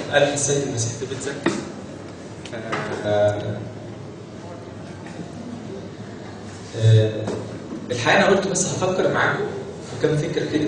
ألف السيد المسيح في بيت زكي آه، آه، الحقيقة أنا قلت بس هفكر معاكم في كام فكرة كده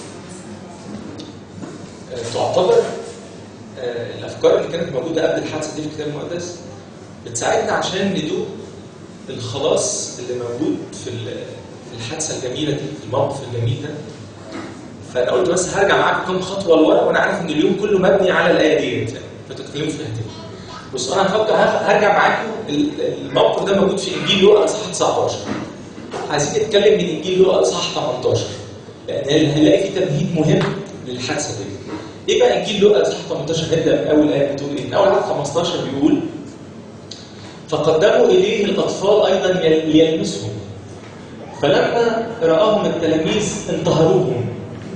آه، تعتبر آه، الأفكار اللي كانت موجودة قبل الحادثة دي في الكتاب المقدس بتساعدنا عشان ندوق الخلاص اللي موجود في ال- في الحادثة الجميلة دي في الموقف الجميل ده فانا قلت بس هرجع معاكم كام خطوه لورا وانا عارف ان اليوم كله مبني على الايه ديت يعني فتتكلموا فيها تاني. بص انا هفكر هف- هرجع معاكم ال- الموقف ده موجود في انجيل لوقا اصحاح 19 عايزين نتكلم من انجيل لوقا اصحاح 18 لان هنلاقي فيه تمهيد مهم للحادثه دي. ايه بقى انجيل لوقا اصحاح 18 نبدا من اول ايه بتقول ايه؟ من اول عدد 15 بيقول فقدموا اليه الاطفال ايضا يل- ليلمسهم فلما راهم التلاميذ انتهروهم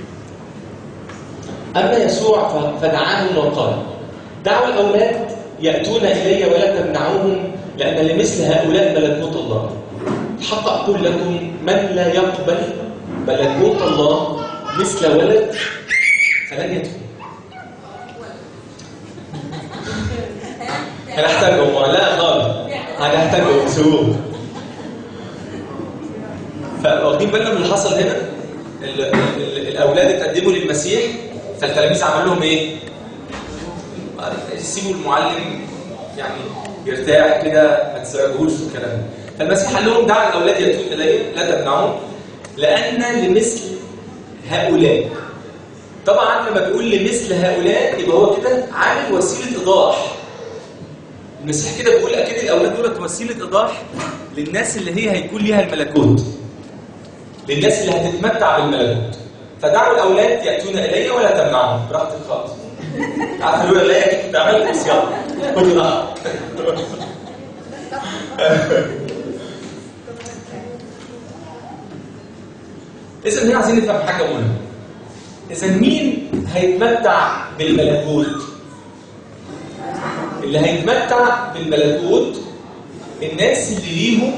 أما يسوع ف- فدعاهم وقال دعوا الأولاد يأتون إلي ولا تمنعوهم لأن لمثل هؤلاء ملكوت الله حق أقول لكم من لا يقبل ملكوت الله مثل ولد فلن يدخل هنحتاجهم لا خالص هنحتاجهم سوق فواخدين بالنا من اللي حصل هنا ال- ال- الاولاد اتقدموا للمسيح فالتلاميذ عملوا لهم ايه؟ سيبوا المعلم يعني يرتاح كده ما تزعجوش في الكلام ده. فالمسيح قال لهم دع الاولاد ياتون الي لا تمنعهم لان لمثل هؤلاء طبعا لما بيقول لمثل هؤلاء يبقى هو كده عامل وسيله ايضاح المسيح كده بيقول اكيد الاولاد دول وسيله ايضاح للناس اللي هي هيكون ليها الملكوت للناس اللي هتتمتع بالملكوت فدعوا الاولاد ياتون الي ولا تمنعهم براحتك خالص عارف لولا الايه كنت عملت بس يلا خدوا بقى اذا هنا عايزين نفهم حاجه مهمه اذا مين هيتمتع بالملكوت اللي هيتمتع بالملكوت الناس اللي ليهم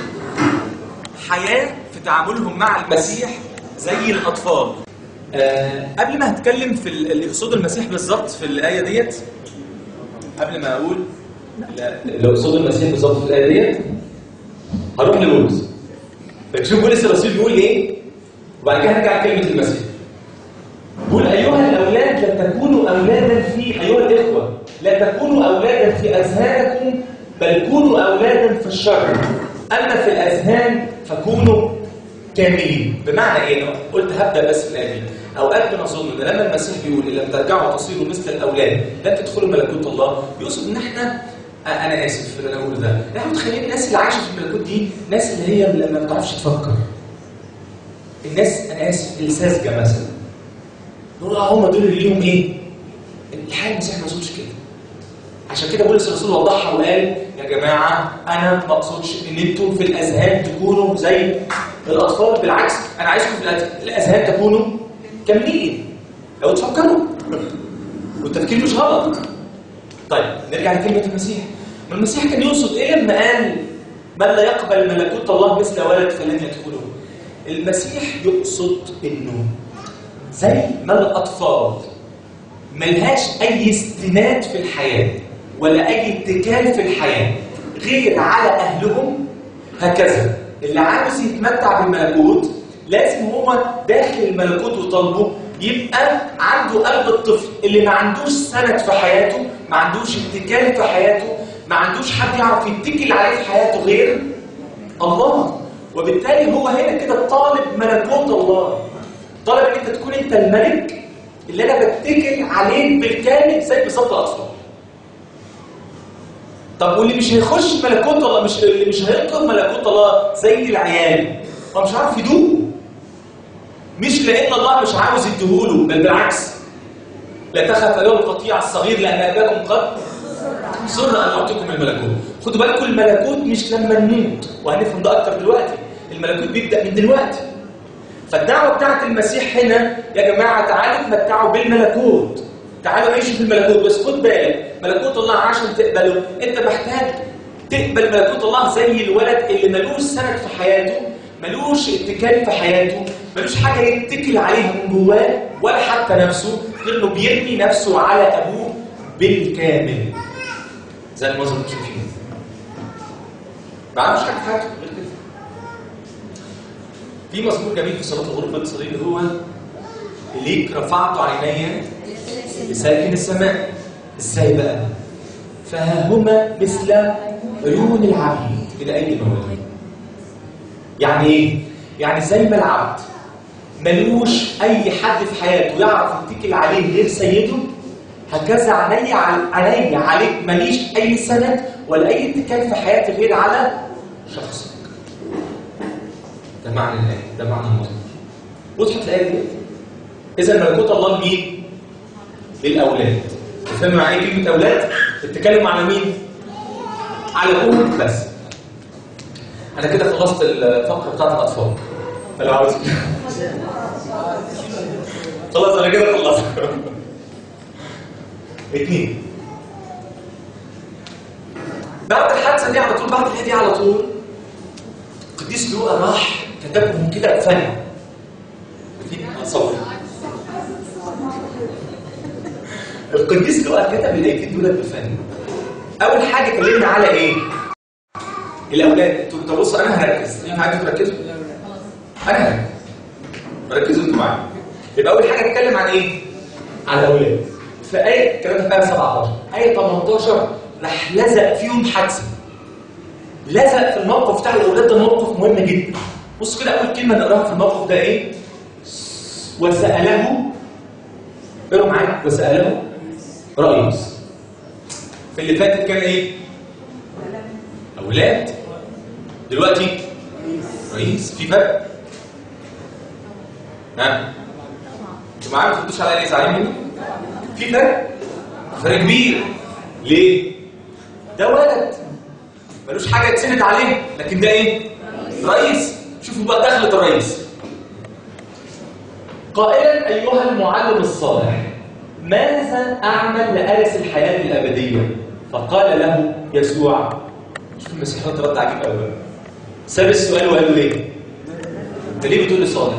حياة في تعاملهم مع المسيح زي الأطفال آه قبل ما هتكلم في ال- اللي يقصده المسيح بالظبط في الآية ديت قبل ما أقول لا اللي يقصده المسيح بالظبط في الآية ديت هروح لبولس فنشوف بولس الرسول بيقول إيه وبعد كده هرجع كلمة المسيح قل أيها الأولاد لا تكونوا أولادا في أيها الإخوة لا تكونوا أولادا في أذهانكم بل كونوا أولادا في الشر أما في الأذهان فكونوا كاملين بمعنى إيه؟ أنا قلت هبدأ بس في الآية دي أوقات بنظن إن لما المسيح بيقول إن لم ترجعوا تصيروا مثل الأولاد لن تدخلوا ملكوت الله يقصد إن إحنا آه، أنا آسف في اللي أنا أقوله ده إحنا متخيلين الناس اللي عايشة في الملكوت دي ناس اللي هي اللي ما بتعرفش تفكر الناس أنا آسف الساذجة مثلا نقول اه هم دول اللي ليهم ايه؟ الحياه المسيح ما يقصدش كده. عشان كده بولس الرسول وضحها وقال يا جماعه انا ما اقصدش ان انتم في الاذهان تكونوا زي الاطفال بالعكس انا عايزكم في الأذ- الاذهان تكونوا كاملين لو تفكروا والتفكير مش غلط. طيب نرجع لكلمه المسيح. ما المسيح كان يقصد ايه لما قال من لا يقبل ملكوت الله مثل ولد فلن يدخله؟ المسيح يقصد انه زي ما الأطفال ملهاش أي استناد في الحياة ولا أي اتكال في الحياة غير على أهلهم هكذا اللي عاوز يتمتع بالملكوت لازم هو داخل الملكوت وطالبه يبقى عنده قلب الطفل اللي ما عندوش سند في حياته ما عندوش اتكال في حياته ما عندوش حد يعرف يتكل عليه في حياته غير الله وبالتالي هو هنا كده طالب ملكوت الله طالب ان انت تكون انت الملك اللي انا بتكل عليه بالكامل زي بالظبط الاطفال طب واللي مش هيخش ملكوت الله مش اللي مش هيدخل ملكوت الله زي العيال هو مش عارف يدوق مش لان الله مش عاوز يديهوله بل بالعكس لا تخف ايها القطيع الصغير لان اباكم قد سر ان يعطيكم الملكوت خدوا بالكم الملكوت مش لما نموت وهنفهم ده اكتر دلوقتي الملكوت بيبدا من دلوقتي فالدعوه بتاعت المسيح هنا يا جماعه تعالوا تمتعوا بالملكوت تعالوا عيشوا في الملكوت بس خد بالك ملكوت الله عشان تقبله انت محتاج تقبل ملكوت الله زي الولد اللي ملوش سند في حياته ملوش اتكال في حياته ملوش حاجه يتكل عليها من جواه ولا حتى نفسه غير انه بيرمي نفسه على ابوه بالكامل زي المنظر اللي بتشوفيه ما عملش حاجه في حياته غير كده في مزمور جميل في صلاه الغروب الاقتصاديه اللي هو ليك رفعت عيني لساكن السماء ازاي بقى فهما مثل عيون العبيد الى ايدي المولى يعني ايه يعني زي ما العبد ملوش اي حد في حياته يعرف يتكل عليه غير سيده هكذا عيني عل- عيني عليك ماليش اي سند ولا اي اتكال في حياتي غير على شخصك ده معنى الايه ده معنى المزمور وضحت الايه دي اذا ملكوت الله لمين للاولاد تفهموا يعني ايه كلمه اولاد بتتكلم على مين على ام بس انا كده خلصت الفقره بتاعت الاطفال فلو عاوز خلاص انا كده خلصت اثنين بعد الحادثه دي على طول بعد الحادثه دي على طول القديس لوقا راح كتبهم كده فن في اتصور القديس لوقا كتب الايتين دول بفن اول حاجه اتكلمنا على ايه الاولاد انتوا طب بصوا انا هركز ينفع انتوا تركزوا انا هركز ركزوا انتوا معايا يبقى اول حاجه اتكلم عن ايه عن الاولاد في ايه الكلام ده في ايه 17 ايه 18 راح لزق فيهم حادثه لزق في الموقف بتاع الاولاد ده موقف مهم جدا بصوا كده اول كلمه نقراها في الموقف ده ايه وساله اقروا معايا وساله رئيس في اللي فاتت كان ايه اولاد دلوقتي رئيس في فرق ها انتوا معايا ما تردوش عليا ليه زعلانين مني في فرق فرق كبير ليه ده ولد ملوش حاجه يتسند عليه لكن ده ايه رئيس شوفوا بقى دخلة الرئيس قائلا ايها المعلم الصالح ماذا اعمل لارث الحياه الابديه فقال له يسوع شوف المسيح رد رد عجيب قوي ساب السؤال وقال له ايه انت ليه بتقول لي صالح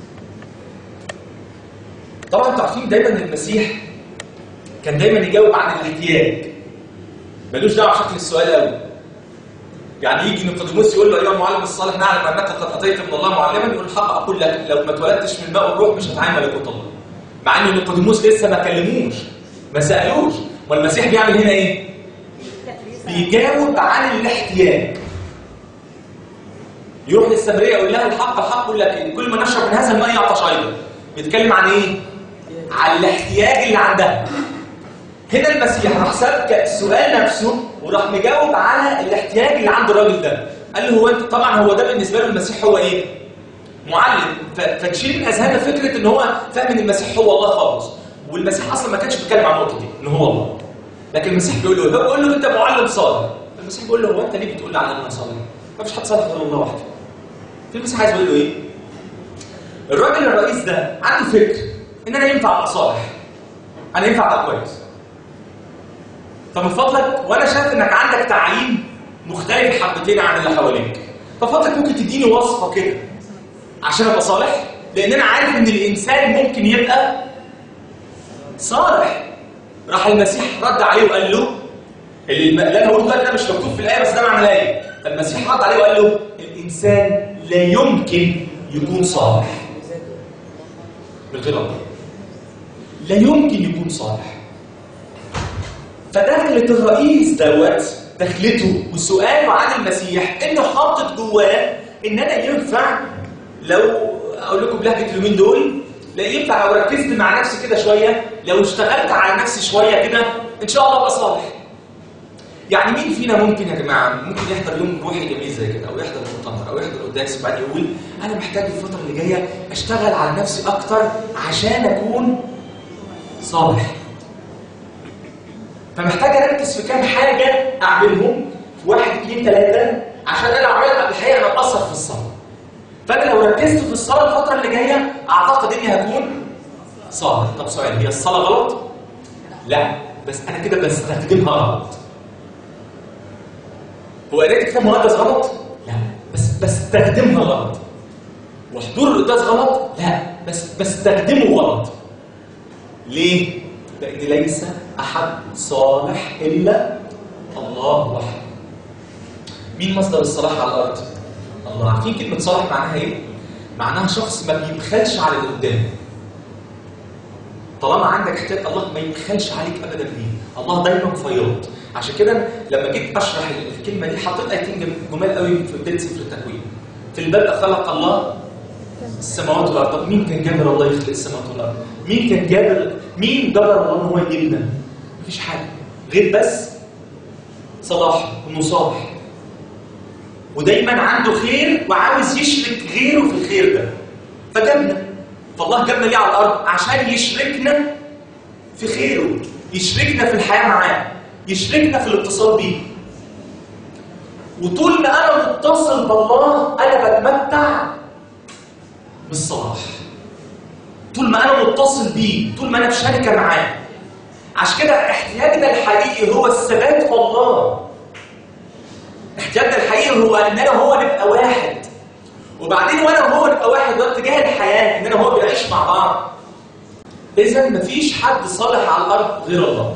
طبعا انتوا عارفين دايما ان المسيح كان دايما يجاوب عن الاحتياج ملوش دعوه بشكل السؤال قوي يعني يجي نيقوديموس يقول له ايها المعلم الصالح نعلم انك قد اتيت من الله معلما يقول الحق اقول لك لو ما اتولدتش من الماء والروح مش هتعامل ملكوت الله مع ان نيقوديموس لسه ما كلموش ما سالوش والمسيح بيعمل هنا ايه بيجاوب عن الاحتياج يروح للسامريه يقول لها الحق الحق اقول لك كل ما نشرب من هذا الماء يعطش ايضا بيتكلم عن ايه عن الاحتياج اللي عندها هنا المسيح راح ساب السؤال نفسه وراح مجاوب على الاحتياج اللي عند الراجل ده قال له هو انت طبعا هو ده بالنسبه له المسيح هو ايه معلم ف- فتشيل من اذهاننا فكره ان هو فاهم ان المسيح هو الله خالص والمسيح اصلا ما كانش بيتكلم عن النقطه دي ان هو الله لكن المسيح بيقول له هو بيقول له انت معلم صالح المسيح بيقول له هو انت ليه بتقول لي على ان انا صالح ما فيش حد صالح غير الله وحده في المسيح عايز يقول له ايه الراجل الرئيس ده عنده فكر ان انا ينفع ابقى صالح انا ينفع ابقى كويس فمن فضلك وانا شايف انك عندك تعليم مختلف حبتين عن اللي حواليك ففضلك ممكن تديني وصفه كده عشان ابقى صالح لان انا عارف ان الانسان ممكن يبقى صالح راح المسيح رد عليه وقال له اللي الم- اللي انا قلته ده مش مكتوب في الايه بس ده معنى الايه فالمسيح رد عليه وقال له الانسان لا يمكن يكون صالح من غير الله لا يمكن يكون صالح فدخلت الرئيس دوت دخلته وسؤاله عن المسيح انه حاطط جواه ان انا ينفع لو اقول لكم بلهجه اليومين دول لا ينفع لو ركزت مع نفسي كده شويه لو اشتغلت على نفسي شويه كده ان شاء الله ابقى صالح. يعني مين فينا ممكن يا جماعه ممكن يحضر يوم روحي جميل زي كده او يحضر مؤتمر او يحضر قداس وبعدين يقول انا محتاج الفتره اللي جايه اشتغل على نفسي اكتر عشان اكون صالح. فمحتاج اركز في كام حاجه اعملهم في واحد اثنين ثلاثه عشان انا اعملها الحقيقه انا اتاثر في الصلاه. فانا لو ركزت في الصلاه الفتره اللي جايه اعتقد اني هكون صالح. طب سؤال هي الصلاه غلط؟ لا بس انا كده بستخدمها غلط. هو قرايه كتاب مقدس غلط؟ لا بس بستخدمها غلط. وحضور القداس غلط؟ لا بس بستخدمه غلط. ليه؟ لأن ليس احد صالح الا الله وحده مين مصدر الصلاح على الارض الله عارفين كلمه صالح معناها ايه معناها شخص ما بيبخلش على اللي قدامه طالما عندك احتياج الله ما يبخلش عليك ابدا بيه الله دايما فياض عشان كده لما جيت اشرح الكلمه دي حطيت ايتين جمال قوي في بدايه سفر التكوين في البدء خلق الله السماوات والارض طب مين كان جابر الله يخلق السماوات والارض مين كان جابر مين جبر الله ان هو يجيبنا مفيش حاجه غير بس صلاح انه صالح ودايما عنده خير وعاوز يشرك غيره في الخير ده فجابنا فالله جابنا ليه على الارض عشان يشركنا في خيره يشركنا في الحياه معاه يشركنا في الاتصال بيه وطول ما انا متصل بالله انا بتمتع بالصلاح طول ما انا متصل بيه طول ما انا في شركه معاه عشان كده احتياجنا الحقيقي هو الثبات في الله احتياجنا الحقيقي هو ان انا وهو نبقى واحد وبعدين وانا وهو نبقى واحد وقت تجاه الحياه ان انا وهو بنعيش مع بعض اذا مفيش حد صالح على الارض غير الله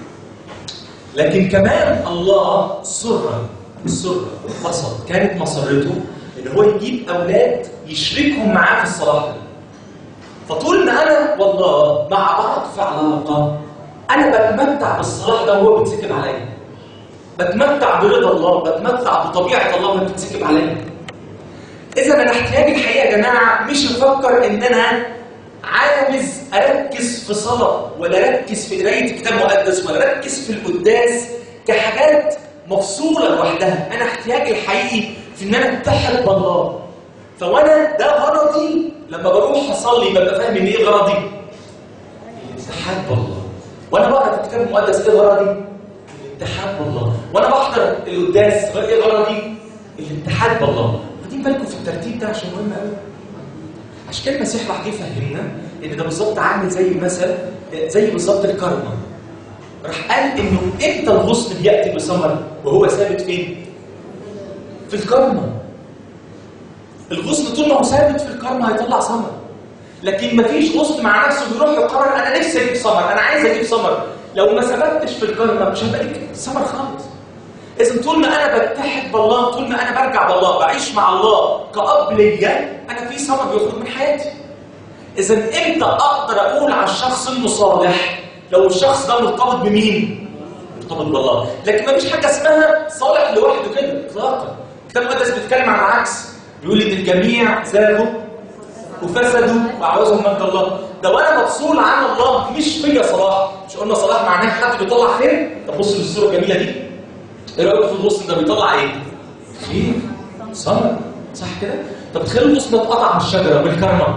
لكن كمان الله سرا سرا قصد كانت مسرته ان هو يجيب اولاد يشركهم معاه في الصلاح ده فطول ما انا والله مع بعض في علاقه انا بتمتع بالصلاح ده وهو بيتسكب عليا بتمتع برضا الله بتمتع بطبيعه الله وهي بتتسكب عليا اذا انا احتياجي الحقيقه يا جماعه مش افكر ان انا عاوز اركز في صلاه ولا اركز في قرايه كتاب مقدس ولا اركز في القداس كحاجات مفصوله لوحدها انا احتياجي الحقيقي في ان انا اتحد بالله فوانا ده غرضي لما بروح اصلي ببقى فاهم ان ايه غرضي الاتحاد بالله وانا بقرا في الكتاب المقدس ايه غرضي الاتحاد بالله وانا بحضر القداس ايه غرضي الاتحاد بالله واخدين بالكم في الترتيب ده عشان مهم قوي عشان كده المسيح راح جه يفهمنا ان ده بالظبط عامل زي مثل زي بالظبط الكرمه راح قال انه امتى الغصن بياتي بثمر وهو ثابت فين؟ في الكرمه الغصن طول ما هو ثابت في الكرمه هيطلع ثمر لكن مفيش غصن مع نفسه بيروح يقرر انا نفسي اجيب ثمر انا عايز اجيب ثمر لو ما ثبتش في الكرمه مش هيبقى لك ثمر خالص اذا طول ما انا بتحد بالله طول ما انا برجع بالله بعيش مع الله كاب ليا انا في ثمر بيخرج من حياتي اذا امتى اقدر اقول على الشخص انه صالح لو الشخص ده مرتبط بمين مرتبط بالله لكن ما فيش حاجه اسمها صالح لوحده كده اطلاقا الكتاب المقدس بيتكلم عن العكس بيقول ان الجميع زاغوا وفسدوا وعوزهم مجد الله ده وانا مفصول عن الله مش فيا صلاح مش قلنا صلاح معناه حد بيطلع خير طب بص للصوره الجميله دي ايه رايك في الغصن ده بيطلع ايه خير ثمر صح كده طب تخيل الغصن اتقطع على الشجره بالكرمه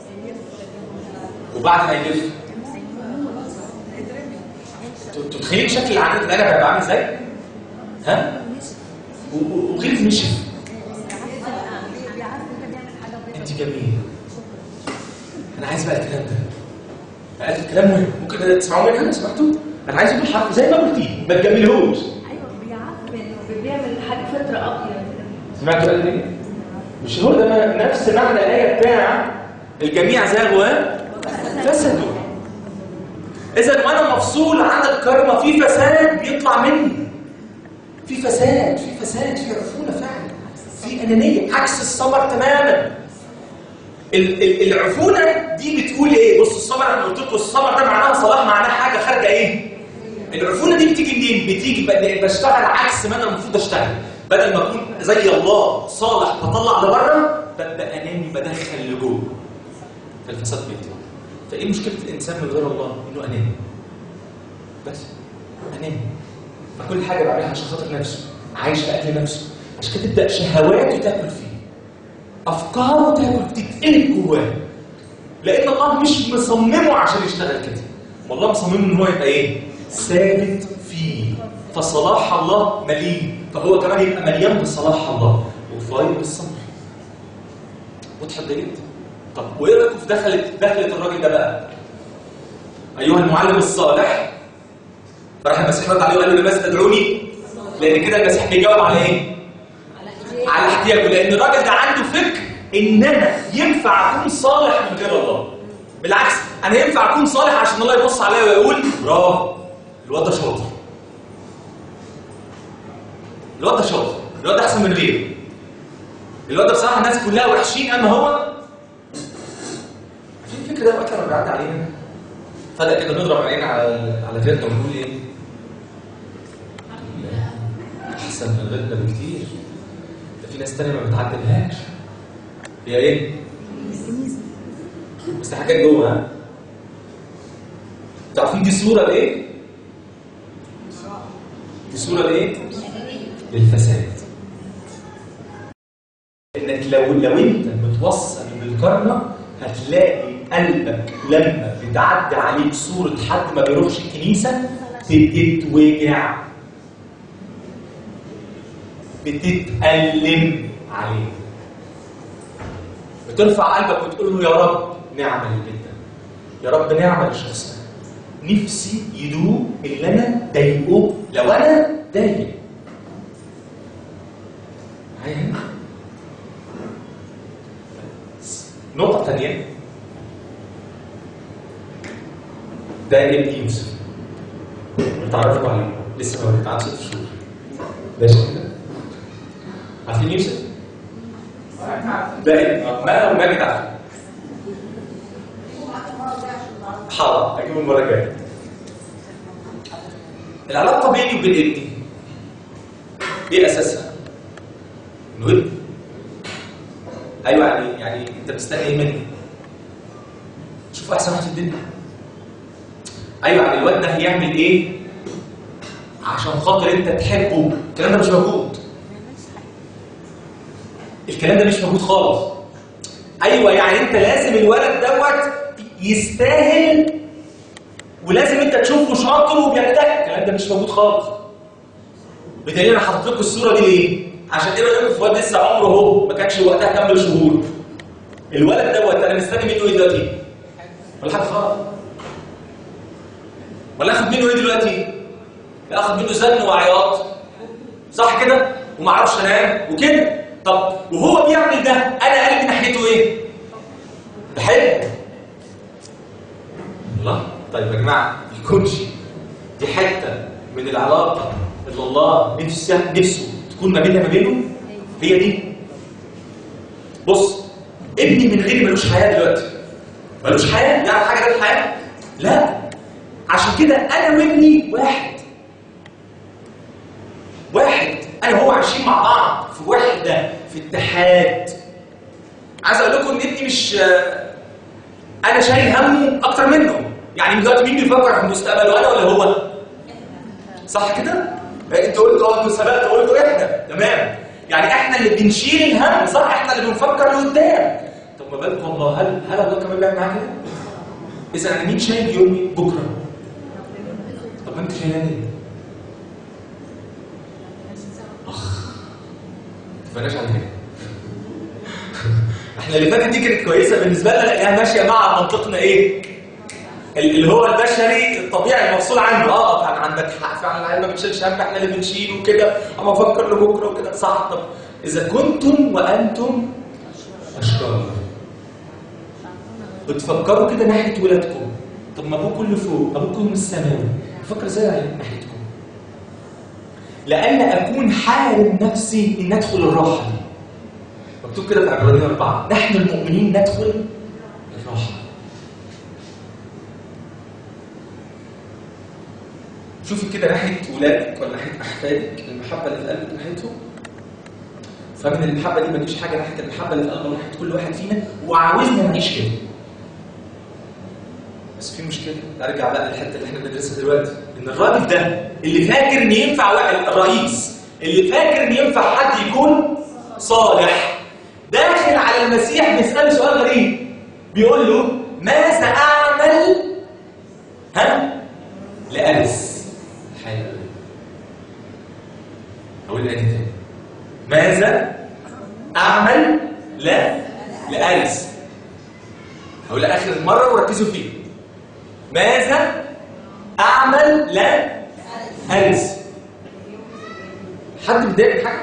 وبعد ما يلف تتخيل شكل العناد القلم هيبقى عامل ازاي؟ ها؟ وغير نشف انت جميل انا عايز بقى الكلام ده بقى الكلام مهم ممكن تسمعوا مني انا سمعتوا؟ انا عايز اقول حرف زي ما قلتي ما تجملهوش ايوه بيعفن وبيعمل حاجه فتره ابيض سمعتوا بقى ليه؟ مش هو ده نفس معنى الايه بتاع الجميع زاغوا فسدوا اذا وانا مفصول عن الكرمه في فساد بيطلع مني في فساد في فساد في عفونه فعلا في انانيه عكس الثمر تماما ال- ال- العفونه دي بتقول ايه بص الثمر انا قلت لكم الثمر ده معناها صلاح معناها حاجه خارجه ايه العفونه دي بتيجي منين بتيجي ب- بشتغل عكس ما انا المفروض اشتغل بدل ما اكون زي الله صالح بطلع لبره ببقى اناني بدخل لجوه فالفساد بيطلع فايه مشكله الانسان من غير الله انه اناني بس اناني فكل حاجه بعملها عشان خاطر نفسه عايش لاجل نفسه عشان كده تبدا شهواته تاكل فيه افكاره تاكل تتقلب جواه لان الله مش مصممه عشان يشتغل كده والله مصممه ان هو يبقى ايه ثابت فيه فصلاح الله مليء فهو كمان يبقى مليان بصلاح الله وفايض بالصبر واضحه ديت طب وايه رايكم في دخلت دخلت الراجل ده بقى ايها المعلم الصالح فراح المسيح رد عليه وقال له لماذا تدعوني لان كده المسيح بيجاوب على ايه على احتياجه لان الراجل ده عنده فكر ان انا ينفع اكون صالح من غير الله بالعكس انا ينفع اكون صالح عشان الله يبص عليا ويقول برافو الواد ده شاطر الواد ده شاطر الواد ده احسن من غيره الواد ده بصراحه الناس كلها وحشين اما هو في الفكر ده وقت لما بيعدي علينا فجاه كده نضرب عينينا على على غيرنا ونقول ايه احسن من غيرنا بكتير ده في ناس تانية ما بتعدلهاش هي ايه؟ بس حاجات جوه ها تعرفين دي صوره لايه؟ دي صوره لايه؟ للفساد انك لو لو انت متوصل بالكرنة هتلاقي قلبك لما بتعدي عليك صورة حد ما بيروحش الكنيسة بتتوجع بتتألم عليه بترفع قلبك وتقول له يا رب نعمة جدا يا رب نعمة للشخص ده نفسي يدوق اللي انا ضايقه لو انا ضايق معايا هنا؟ نقطة تانية ده ابن يوسف بتعرفوا عليه لسه مولود عنده ست شهور ماشي كده عارفين يوسف؟ ده ابن ما وماجد عارفين حاضر اجيبه المرة الجاية العلاقة بيني وبين ابني ايه اساسها؟ انه ابني ايوه يعني يعني انت مستني ايه مني؟ شوف احسن واحد في الدنيا ايوه يعني الواد ده هيعمل ايه عشان خاطر انت تحبه الكلام ده مش موجود الكلام ده مش موجود خالص ايوه يعني انت لازم الولد دوت يستاهل ولازم انت تشوفه شاطر وبيجتهد الكلام ده مش موجود خالص بدليل انا حاطط لكم الصوره دي ليه؟ عشان ايه رايكم في واد لسه عمره اهو ما كانش وقتها كمل شهور الولد دوت انا مستني منه ايه دلوقتي؟ ولا حاجه خالص ولا اخد منه ايه دلوقتي؟ اخد منه زن وعياط صح كده؟ وما اعرفش انام وكده طب وهو بيعمل ده انا قلبي ناحيته ايه؟ بحبه الله طيب يا جماعه ما يكونش دي حته من العلاقه اللي الله نفسه نفسه تكون ما بيننا ما بينه هي دي بص ابني من غيري ملوش حياه دلوقتي ملوش حياه يعرف حاجه غير الحياه لا عشان كده انا وابني واحد واحد انا وهو عايشين مع بعض في وحده في اتحاد عايز اقول لكم ان ابني مش انا شايل همه اكتر منه يعني دلوقتي مين بيفكر في مستقبله انا ولا هو صح كده انت قلت اه انتوا سبقت قلتوا احنا تمام يعني احنا اللي بنشيل الهم صح احنا اللي بنفكر لقدام طب ما بالك والله هل هل الله كمان بيعمل معاك كده اذا انا مين شايل يومي بكره طب ما انت شايلها ليه اخ تفرجش على كده احنا اللي فاتت دي كانت كويسه بالنسبه لنا لانها ماشيه مع منطقنا ايه اللي هو البشري الطبيعي المفصول عنه اه طبعا عندك حق فعلا العيال ما بتشيلش هم احنا اللي بنشيل وكده اما افكر لبكره وكده صح طب اذا كنتم وانتم اشرار بتفكروا كده ناحيه ولادكم طب ما ابوكم اللي فوق ابوكم من السماوي بفكر ازاي ناحيتكم لأن أكون حارم نفسي إن أدخل الراحة دي مكتوب كده في عبرانيين أربعة نحن المؤمنين ندخل الراحة شوفي كده ناحية ولادك ولا ناحية أحفادك المحبة اللي في قلبك ناحيتهم فمن المحبة دي ما تجيش حاجة ناحية المحبة اللي في قلبك ناحية كل واحد فينا وعاوزنا نعيش كده بس في مشكلة ارجع بقى للحتة اللي احنا بندرسها دلوقتي ان الراجل ده اللي فاكر ان ينفع واحد الرئيس اللي فاكر ان ينفع حد يكون صالح داخل على المسيح بيسأله سؤال غريب بيقول له ماذا اعمل ها لأرث الحياة الأبدية أقول الآية تاني ماذا أعمل لا لأرث هقول آخر مرة وركزوا فيه ماذا أعمل لا أرث حد متضايق من حاجة؟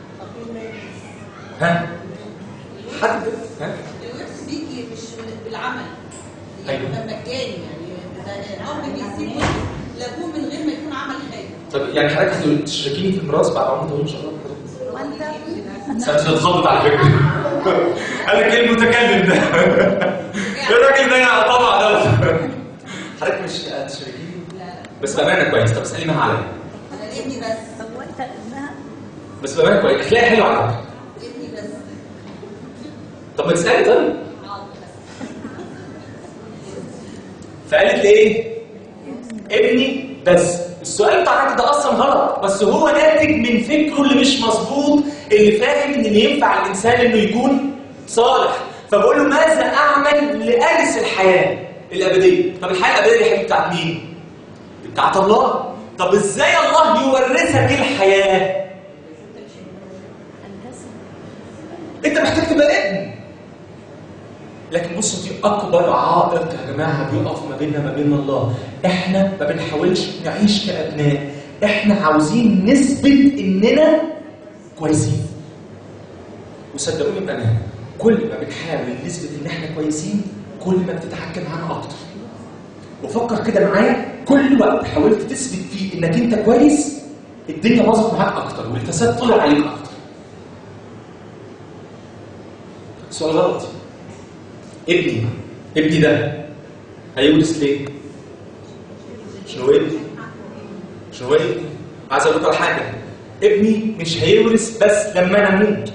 ها؟ حد متضايق؟ ها؟ الورث بيجي مش بالعمل أيوة. يعني ده مجاني يعني ده الاب بيسيب ورث لابوه من غير ما يكون عمل حاجه طب يعني حضرتك هتشاركيني في الميراث بعد عمر طويل ان شاء الله وانت بس مش هتخبط على فكره قال لك ايه المتكلم ده الراجل ده طبعا ده حضرتك مش هتشاركيني لا لا بس بامانه كويس طب اسالي مها عليا انا ابني بس طب وانت ابنها بس بامانه كويس هتلاقي حلو على فكره ابني بس طب ما تسالي طيب حاضر بس فقالت لي ايه؟ ابني بس السؤال بتاعك ده اصلا غلط بس هو ناتج من فكره اللي مش مظبوط اللي فاهم ان اللي ينفع الانسان انه يكون صالح فبقول له ماذا اعمل لارث الحياه الابديه؟ طب الحياه الابديه دي حاجه بتاعت مين؟ بتاعت الله طب ازاي الله يورثك الحياه؟ هندسه انت محتاج تبقى ابن لكن بصوا دي اكبر عائق يا جماعه بيقف ما بيننا ما بين الله احنا ما بنحاولش نعيش كابناء احنا عاوزين نثبت اننا كويسين وصدقوني بامانه كل ما بنحاول نثبت ان احنا كويسين كل ما بتتحكم معانا اكتر وفكر كده معايا كل وقت حاولت تثبت فيه انك انت كويس الدنيا باظت معاك اكتر والفساد طلع عليك اكتر سؤال غلط ابني ابني ده هيورث ليه؟ شنو ابني؟ شنو ابني؟ عايز اقول لك على حاجه ابني مش هيورث بس لما انا اموت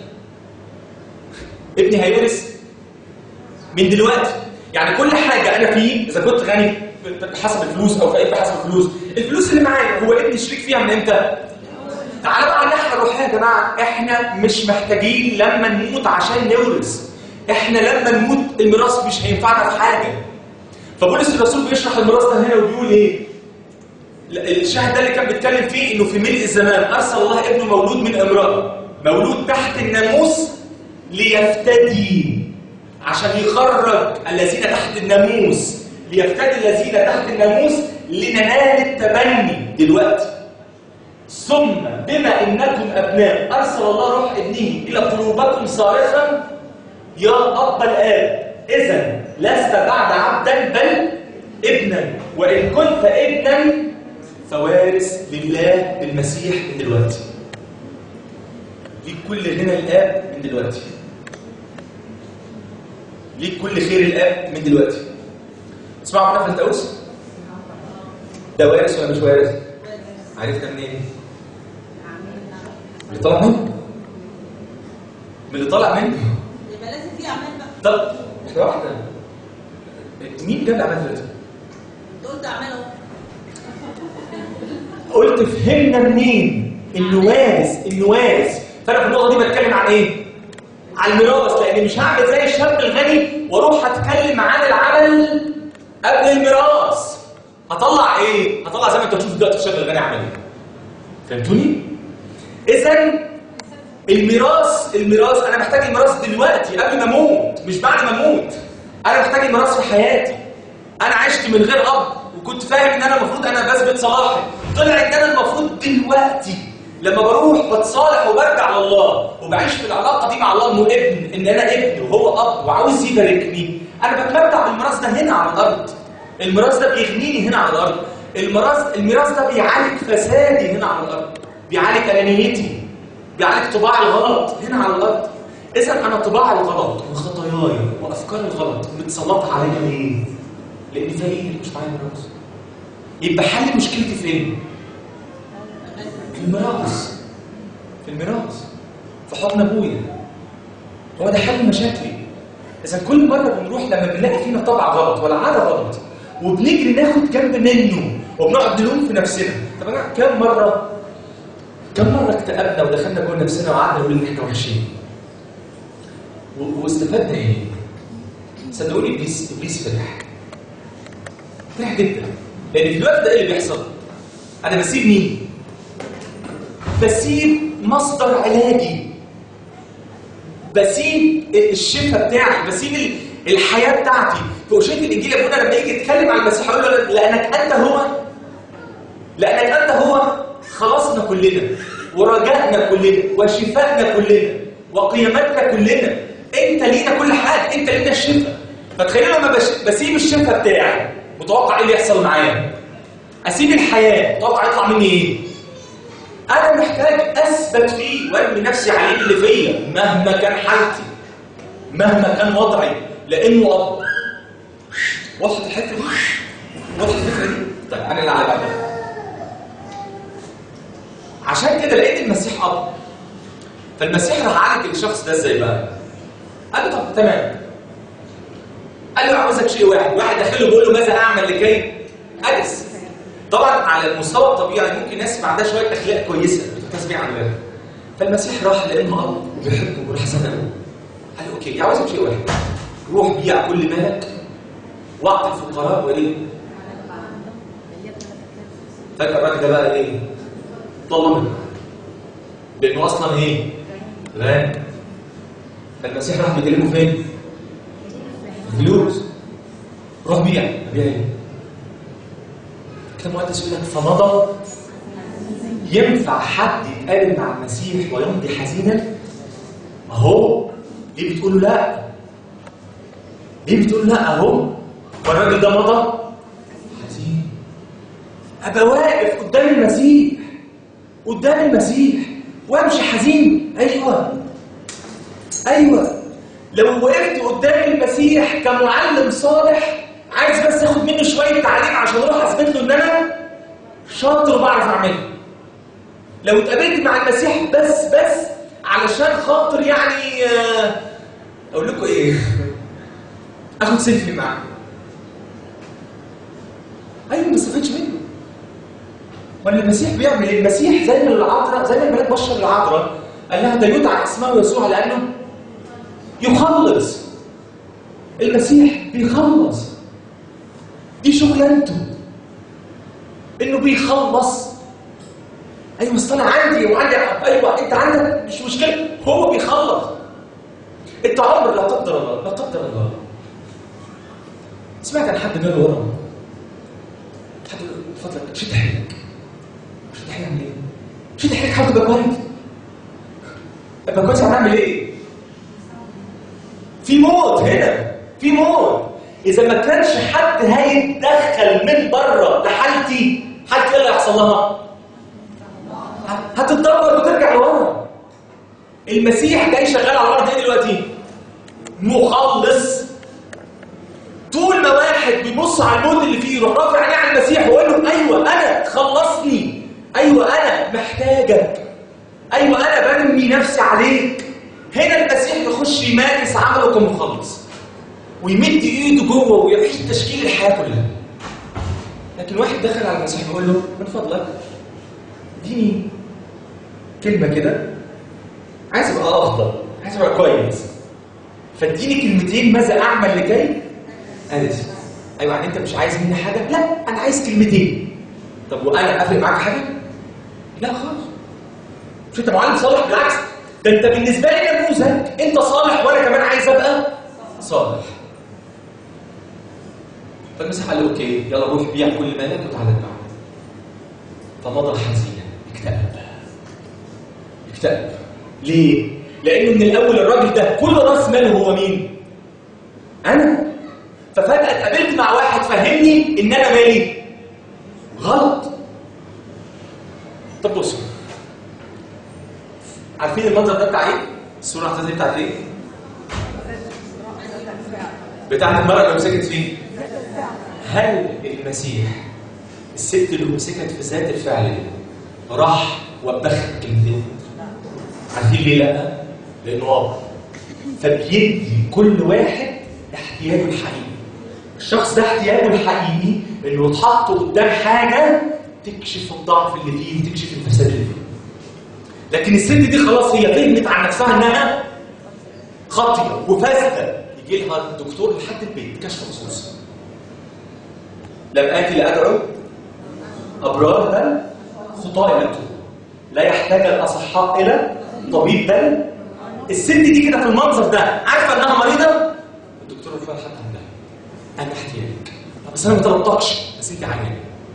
ابني هيورث من دلوقتي يعني كل حاجه انا فيه اذا كنت غني بحسب الفلوس او فقير بحسب الفلوس الفلوس اللي معايا هو ابني شريك فيها من امتى؟ تعالوا بقى الناحيه الروحيه يا جماعه احنا مش محتاجين لما نموت عشان نورث احنا لما نموت الميراث مش هينفعنا في حاجه فبولس الرسول بيشرح الميراث ده هنا وبيقول ايه لا، الشاهد ده اللي كان بيتكلم فيه انه في ملء الزمان ارسل الله ابنه مولود من امراه مولود تحت الناموس ليفتدي عشان يخرج الذين تحت الناموس ليفتدي الذين تحت الناموس لننال التبني دلوقتي ثم بما انكم ابناء ارسل الله روح ابنه الى قلوبكم صارخا يا اب الاب اذا لست بعد عبدا بل ابنا وان كنت ابنا فوارث لله بالمسيح من دلوقتي ليك كل غنى الاب من دلوقتي ليك كل خير الاب من دلوقتي اسمعوا عنها في التوس ده وارث ولا مش وارث عرفنا منين من اللي طالع منه من اللي طالع منه يبقى لازم في اعمال بقى طب احنا واحده مين جاب الاعمال دلوقتي دول ده اعمال اهو قلت فهمنا منين انه وارث انه وارث فانا في النقطه دي بتكلم عن ايه عن الميراث لان مش هعمل زي الشاب الغني واروح اتكلم عن العمل قبل الميراث هطلع ايه هطلع زي ما انت بتشوف دلوقتي الشاب الغني عمل ايه فهمتوني اذا الميراث الميراث انا محتاج الميراث دلوقتي قبل ما اموت مش بعد ما اموت انا محتاج الميراث في حياتي انا عشت من غير اب وكنت فاهم ان انا المفروض انا بثبت صلاحي طلع ان انا المفروض دلوقتي لما بروح بتصالح وبرجع لله وبعيش في العلاقه دي مع الله انه ابن ان انا ابن وهو اب وعاوز يباركني انا بتمتع بالميراث ده هنا على الارض الميراث ده بيغنيني هنا على الارض الميراث الميراث ده بيعالج فسادي هنا على الارض بيعالج انانيتي بيعالج طباع الغلط هنا على الارض اذا انا طباع الغلط وخطاياي وافكار الغلط متسلطه عليا ليه؟ لان فقير مش معايا ميراث يبقى حل مشكلتي فين؟ في الميراث في الميراث في حضن ابويا هو ده حل مشاكلي اذا كل مره بنروح لما بنلاقي فينا طبع غلط ولا عاده غلط وبنجري ناخد جنب منه وبنقعد نلوم في نفسنا طب انا كم مره كم مره اكتئبنا ودخلنا جوه نفسنا وقعدنا نقول ان احنا وحشين و- واستفدنا ايه؟ صدقوني ابليس ابليس فرح فرح جدا لان في الوقت ده ايه اللي بيحصل؟ انا بسيب مين؟ بسيب مصدر علاجي بسيب الشفاء بتاعي بسيب ال- الحياه بتاعتي في أشية الانجيل ابونا لما يجي يتكلم عن المسيح يقول له لانك انت هو لانك انت هو خلاصنا كلنا ورجائنا كلنا وشفائنا كلنا وقيامتنا كلنا انت لينا كل حاجه انت لينا الشفاء فتخيلوا لما بش- بسيب الشفاء بتاعي متوقع ايه اللي يحصل معايا اسيب الحياه طبعا يطلع مني ايه انا محتاج اثبت فيه وارمي نفسي عليه اللي فيا مهما كان حالتي مهما كان وضعي لانه اب وصلت الحته دي وصلت الفكره دي طيب انا اللي على بعضها عشان كده لقيت المسيح اب فالمسيح راح عالج الشخص ده ازاي بقى قال له طب تمام قال له عاوزك شيء واحد واحد داخله بيقول له ماذا اعمل لكي اجلس طبعا على المستوى الطبيعي ممكن ناس يبقى عندها شويه اخلاق كويسه بتتسبيع عن بالها فالمسيح راح لانه اب وبيحبه وراح سنه قال له اوكي عاوزك شيء واحد روح بيع كل مالك واعطي الفقراء وايه فجاه الراجل ده بقى ايه طلع منه لانه اصلا ايه غني فالمسيح راح بيكلمه فين فلوس روح بيع بيع ايه كتاب مقدس يقول لك فمضى ينفع حد يتقابل مع المسيح ويمضي حزينا اهو ليه بتقول له لا ليه بتقول لا اهو والراجل ده مضى حزين ابقى واقف قدام المسيح قدام المسيح وامشي حزين ايوه ايوه لو وقفت قدام المسيح كمعلم صالح عايز بس اخد منه شويه تعليم عشان اروح اثبت له ان انا شاطر وبعرف اعمله لو اتقابلت مع المسيح بس بس علشان خاطر يعني آه، اقول لكم ايه اخد سيلفي معاه ايوه ما استفدتش منه ولا المسيح بيعمل ايه؟ المسيح زي ما العذراء زي ما الملاك بشر العذراء قال لها ده يدعى اسمه يسوع لانه يخلص المسيح بيخلص دي شغلانته انه بيخلص ايوه اصل انا عندي وعندي ايوه انت عندك مش مشكله هو بيخلص انت عمر لا قدر الله لا قدر الله سمعت عن حد جاله ورم حد يقول له فضلك شد حيلك شد حيلك اعمل ايه؟ شد حيلك حاول تبقى كويس ابقى كويس هنعمل ايه؟ في موت هنا في موت اذا ما كانش حد هيتدخل من بره لحالتي حالتي ايه اللي هيحصل لها؟ هتتدمر وترجع لورا المسيح جاي شغال على الارض ايه دلوقتي؟ مخلص طول ما واحد بيبص على الموت اللي فيه يروح رافع عينيه على المسيح ويقول له ايوه انا خلصني ايوه انا محتاجك ايوه انا برمي نفسي عليك هنا المسيح يخش يمارس عمله كمخلص ويمد ايده جوه ويعيش تشكيل الحياه كلها لكن واحد دخل على المسيح يقول له من فضلك اديني كلمه كده عايز ابقى افضل عايز ابقى كويس فاديني كلمتين ماذا اعمل لكي أليس ايوه يعني انت مش عايز مني حاجه لا انا عايز كلمتين طب وانا افرق معاك حاجه لا خالص مش انت معلم صالح بالعكس ده انت بالنسبه لي نموذج انت صالح وانا كمان عايز ابقى صالح فالمسيح قال له اوكي يلا روح بيع كل مالك وتعالى معايا فمضى حزينا اكتئب اكتئب ليه؟ لانه من الاول الراجل ده كل راس ماله هو مين؟ انا ففجاه اتقابلت مع واحد فهمني ان انا مالي غلط طب بصوا عارفين المنظر ده بتاع ايه؟ الصوره الحزينه بتاعت ايه؟ بتاعت المرأة اللي مسكت فيه هل المسيح الست اللي مسكت في ذات الفعل دي راح وبخت كلمتين عارفين ليه لا؟ لانه اب فبيدي كل واحد احتياجه الحقيقي الشخص ده احتياجه الحقيقي انه يتحط قدام حاجه تكشف الضعف اللي فيه تكشف الفساد اللي فيه لكن الست دي خلاص هي فهمت عن نفسها انها خاطئه وفاسده يجي لها الدكتور لحد البيت كشف خصوصي لم اتي لادعو ابرار بل خطايا لم تكن لا يحتاج الاصحاء الى طبيب بل الست دي كده في المنظر ده عارفه انها مريضه الدكتور رفع حتى عندها انا احتياجك طب بس انا ما طلبتكش بس انت عيانه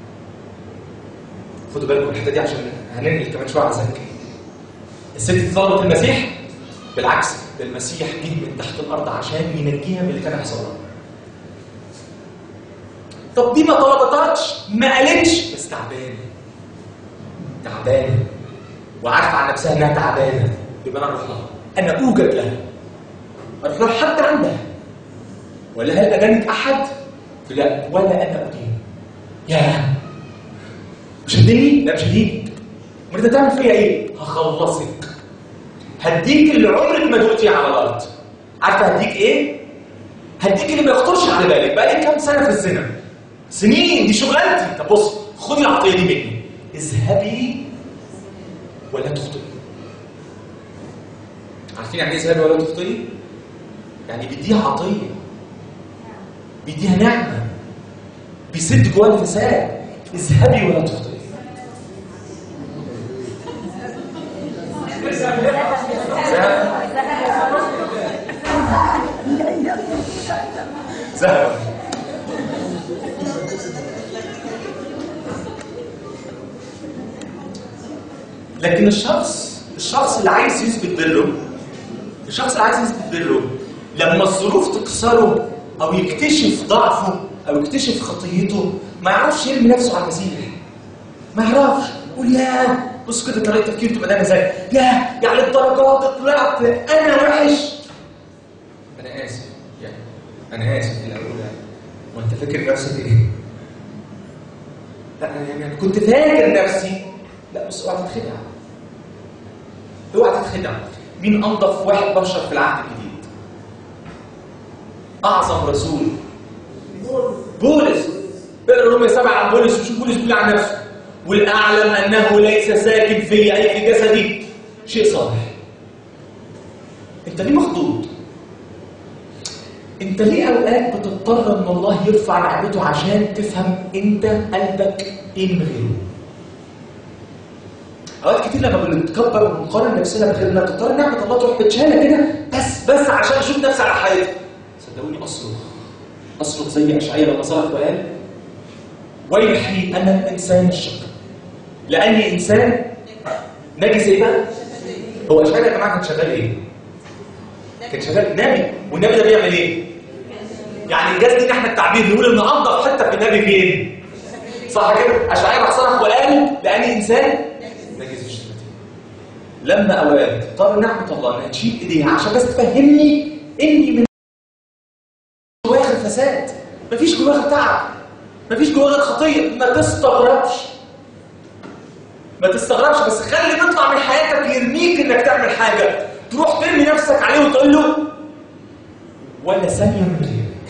خدوا بالكم من الحته دي عشان هننقل كمان شويه على ذلك الست دي طلبت المسيح بالعكس ده المسيح جه من تحت الارض عشان ينجيها من اللي كان هيحصل لها طب دي ما طلبتكش ما قالتش بس تعبانه تعبانه وعارفه عن نفسها انها تعبانه يبقى انا اروح لها انا اوجد لها اروح لها حتى عندها ولا هل ادانك احد؟ لا ولا انا ادين يا مش هتديني؟ لا مش هديك امال انت تعمل فيا ايه؟ هخلصك هديك اللي عمرك ما دقتيه على الارض عارفه هديك ايه؟ هديك اللي ما يخطرش على بالك بقالي كام سنه في الزنا سنين دي شغلانتي طب بص خدي العطيه دي مني اذهبي ولا تخطئي عارفين يعني ايه اذهبي ولا تخطئي؟ يعني بيديها عطيه بيديها نعمه بيسد جواها الفساد اذهبي ولا تخطئي ذهب لكن الشخص الشخص اللي عايز يثبت بره الشخص اللي عايز يثبت بره لما الظروف تكسره او يكتشف ضعفه او يكتشف خطيته ما يعرفش يرمي نفسه على المسيح ما يعرفش يقول يا بص كده طريقه تفكيره تبقى ده مزاج يا يعني الدرجات طلعت انا وحش انا اسف يعني انا اسف في الاول يعني وانت فاكر نفسك ايه؟ لا أنا يعني أنا كنت فاكر نفسي لا بص اوعى تتخدع اوعى تتخدع مين انظف واحد بشر في العهد الجديد؟ اعظم رسول بولس اقرا رومية سبعة عن بولس وشوف بولس بيقول عن نفسه والاعلم انه ليس ساكن في اي في جسدي شيء صالح انت ليه مخضوض انت ليه اوقات بتضطر ان الله يرفع نعمته عشان تفهم انت قلبك ايه من غيره اوقات كتير لما بنتكبر ونقارن نفسنا بغيرنا تضطر نعمه الله تروح بتشالها كده بس بس عشان اشوف نفسي على حياتي صدقوني اصرخ اصرخ زي اشعياء لما صرخ وقال ويحي انا انسان الشر لاني انسان نجس ايه بقى؟ هو اشعياء يا جماعه كان شغال ايه؟ كان شغال نبي والنبي ده بيعمل ايه؟ يعني الجاز دي احنا التعبير نقول ان انضف حته في النبي فين؟ صح كده؟ اشعياء راح صرخ وقال لاني انسان نجس الشفتين لما اوقات اضطر نعمه الله انها تشيل ايديها عشان بس تفهمني اني من جواها غير فساد مفيش جواها غير تعب مفيش جواها غير خطيه ما تستغربش ما تستغربش بس خلي تطلع من حياتك يرميك انك تعمل حاجه تروح ترمي نفسك عليه وتقول له ولا ثانيه من غيرك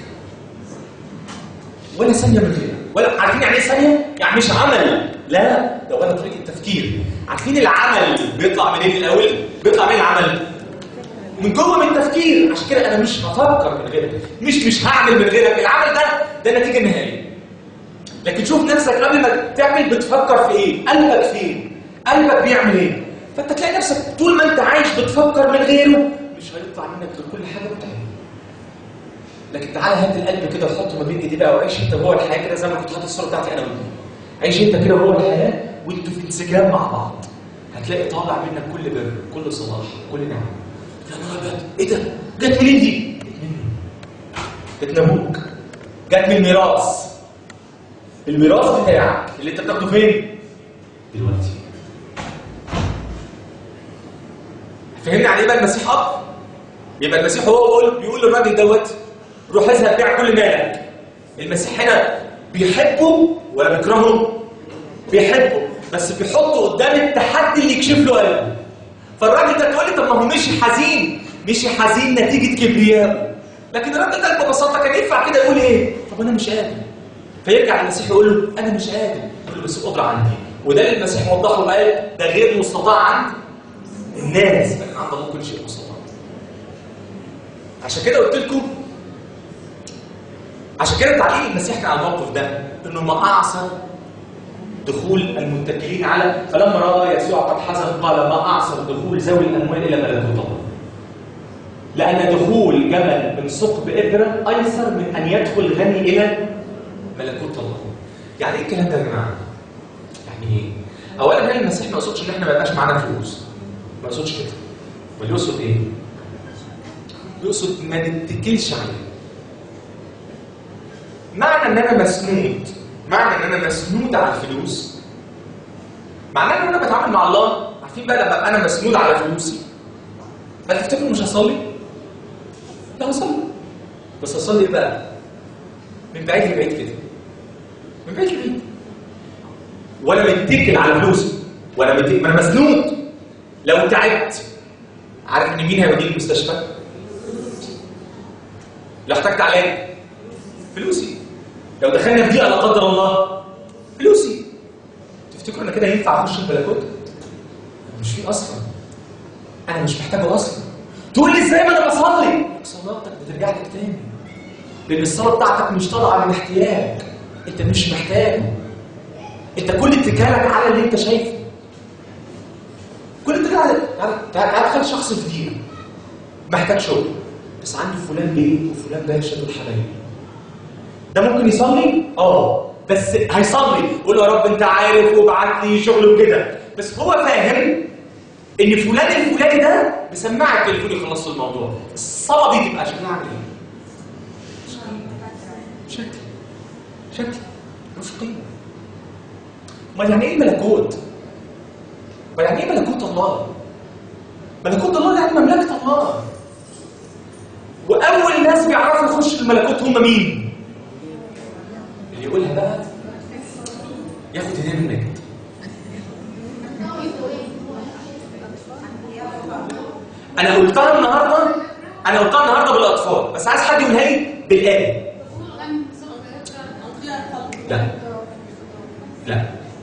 ولا ثانيه من غيرك ولا عارفين يعني ايه ثانيه؟ يعني مش عمل لا ده ولا طريقه تفكير عارفين العمل بيطلع منين الاول؟ بيطلع من العمل من جوه من التفكير عشان كده انا مش هفكر من غيرك مش مش هعمل من غيرك العمل ده ده النتيجه النهائيه لكن شوف نفسك قبل ما تعمل بتفكر في ايه قلبك فين قلبك بيعمل ايه فانت تلاقي نفسك طول ما انت عايش بتفكر من غيره مش هيطلع منك غير كل حاجه بتعملها لكن تعالى هات القلب كده وحطه ما بين ايدي بقى وعيش انت جوه الحياه كده زي ما كنت حاطط الصوره بتاعتي انا وانت عيش انت كده جوه الحياه وانتوا في انسجام مع بعض هتلاقي طالع منك كل بر كل صلاح كل نعمه يا نهار ابيض ايه ده؟ جت منين دي؟ جت من ابوك جت من الميراث الميراث بتاعك اللي انت بتاخده فين؟ دلوقتي فهمني يعني ايه بقى المسيح اب؟ يبقى المسيح هو بيقول بيقول للراجل دوت روح اذهب بيع كل مالك المسيح هنا بيحبه ولا بيكرهه؟ بيحبه بس بيحطه قدام التحدي اللي يكشف له قلبه فالراجل ده تقول لي طب ما هو مشي حزين مشي حزين نتيجه كبريائه لكن الراجل ده ببساطه كان ينفع كده يقول ايه؟ طب انا مش قادر فيرجع المسيح يقول له انا مش قادر يقول له بس القدره عندي وده اللي المسيح وضح له قال ده غير مستطاع عند الناس لكن عند الله كل شيء مستطاع عشان كده قلت لكم عشان كده تعليق المسيح كان على الموقف ده انه ما اعصر دخول المتكلين على فلما راى يسوع قد حزن قال ما اعصر دخول ذوي الاموال الى ملكوت الله لان دخول جمل من ثقب ابره ايسر من ان يدخل غني الى ملكوت الله يعني ايه الكلام ده يا جماعه يعني ايه اولا هل المسيح ما يقصدش ان احنا ما يبقاش معانا فلوس ما يقصدش كده بل يقصد ايه يقصد ما نتكلش عليه معنى معنى ان انا مسنود معنى ان انا مسنود على الفلوس معناه ان انا بتعامل مع الله عارفين بقى لما ابقى انا مسنود على فلوسي هل تفتكروا مش هصلي؟ لا هصلي بس هصلي ايه بقى؟ من بعيد لبعيد كده من بعيد لبعيد ولا متكل على فلوسي ولا متكل ما انا مسنود لو تعبت عارف ان مين هيوديني المستشفى؟ لو احتجت علاج فلوسي لو دخلنا في ضيقه لا قدر الله فلوسي تفتكروا ان كده ينفع اخش البلكونه؟ مش في اصلا انا مش محتاجه اصلا تقول لي ازاي ما انا بصلي صلاتك بترجع لك تاني لان الصلاه بتاعتك مش طالعه من احتياج انت مش محتاج انت كل اتكالك على اللي انت شايفه كل اتكالك على تعال- تعال تعال تخلي شخص في دقيقه محتاج شغل بس عنده فلان بيه وفلان باشا دول حبايبي ده ممكن يصلي اه بس هيصلي يقول له يا رب انت عارف وابعت لي شغل وكده بس هو فاهم ان فلان الفلاني ده بسماعه التليفون يخلص له الموضوع الصلاه دي تبقى شكلها عامل ايه؟ شكل شكل مش قيمه امال يعني ايه ملكوت؟ امال يعني ايه ملكوت الله؟ ملكوت الله يعني مملكه الله واول ناس بيعرفوا يخشوا في الملكوت هم مين؟ اللي يقولها بقى ياخد هديه من النجد انا قلتها النهارده انا قلتها النهارده بالاطفال بس عايز حد يقولها لي بالايه أطيع الخلق لا لا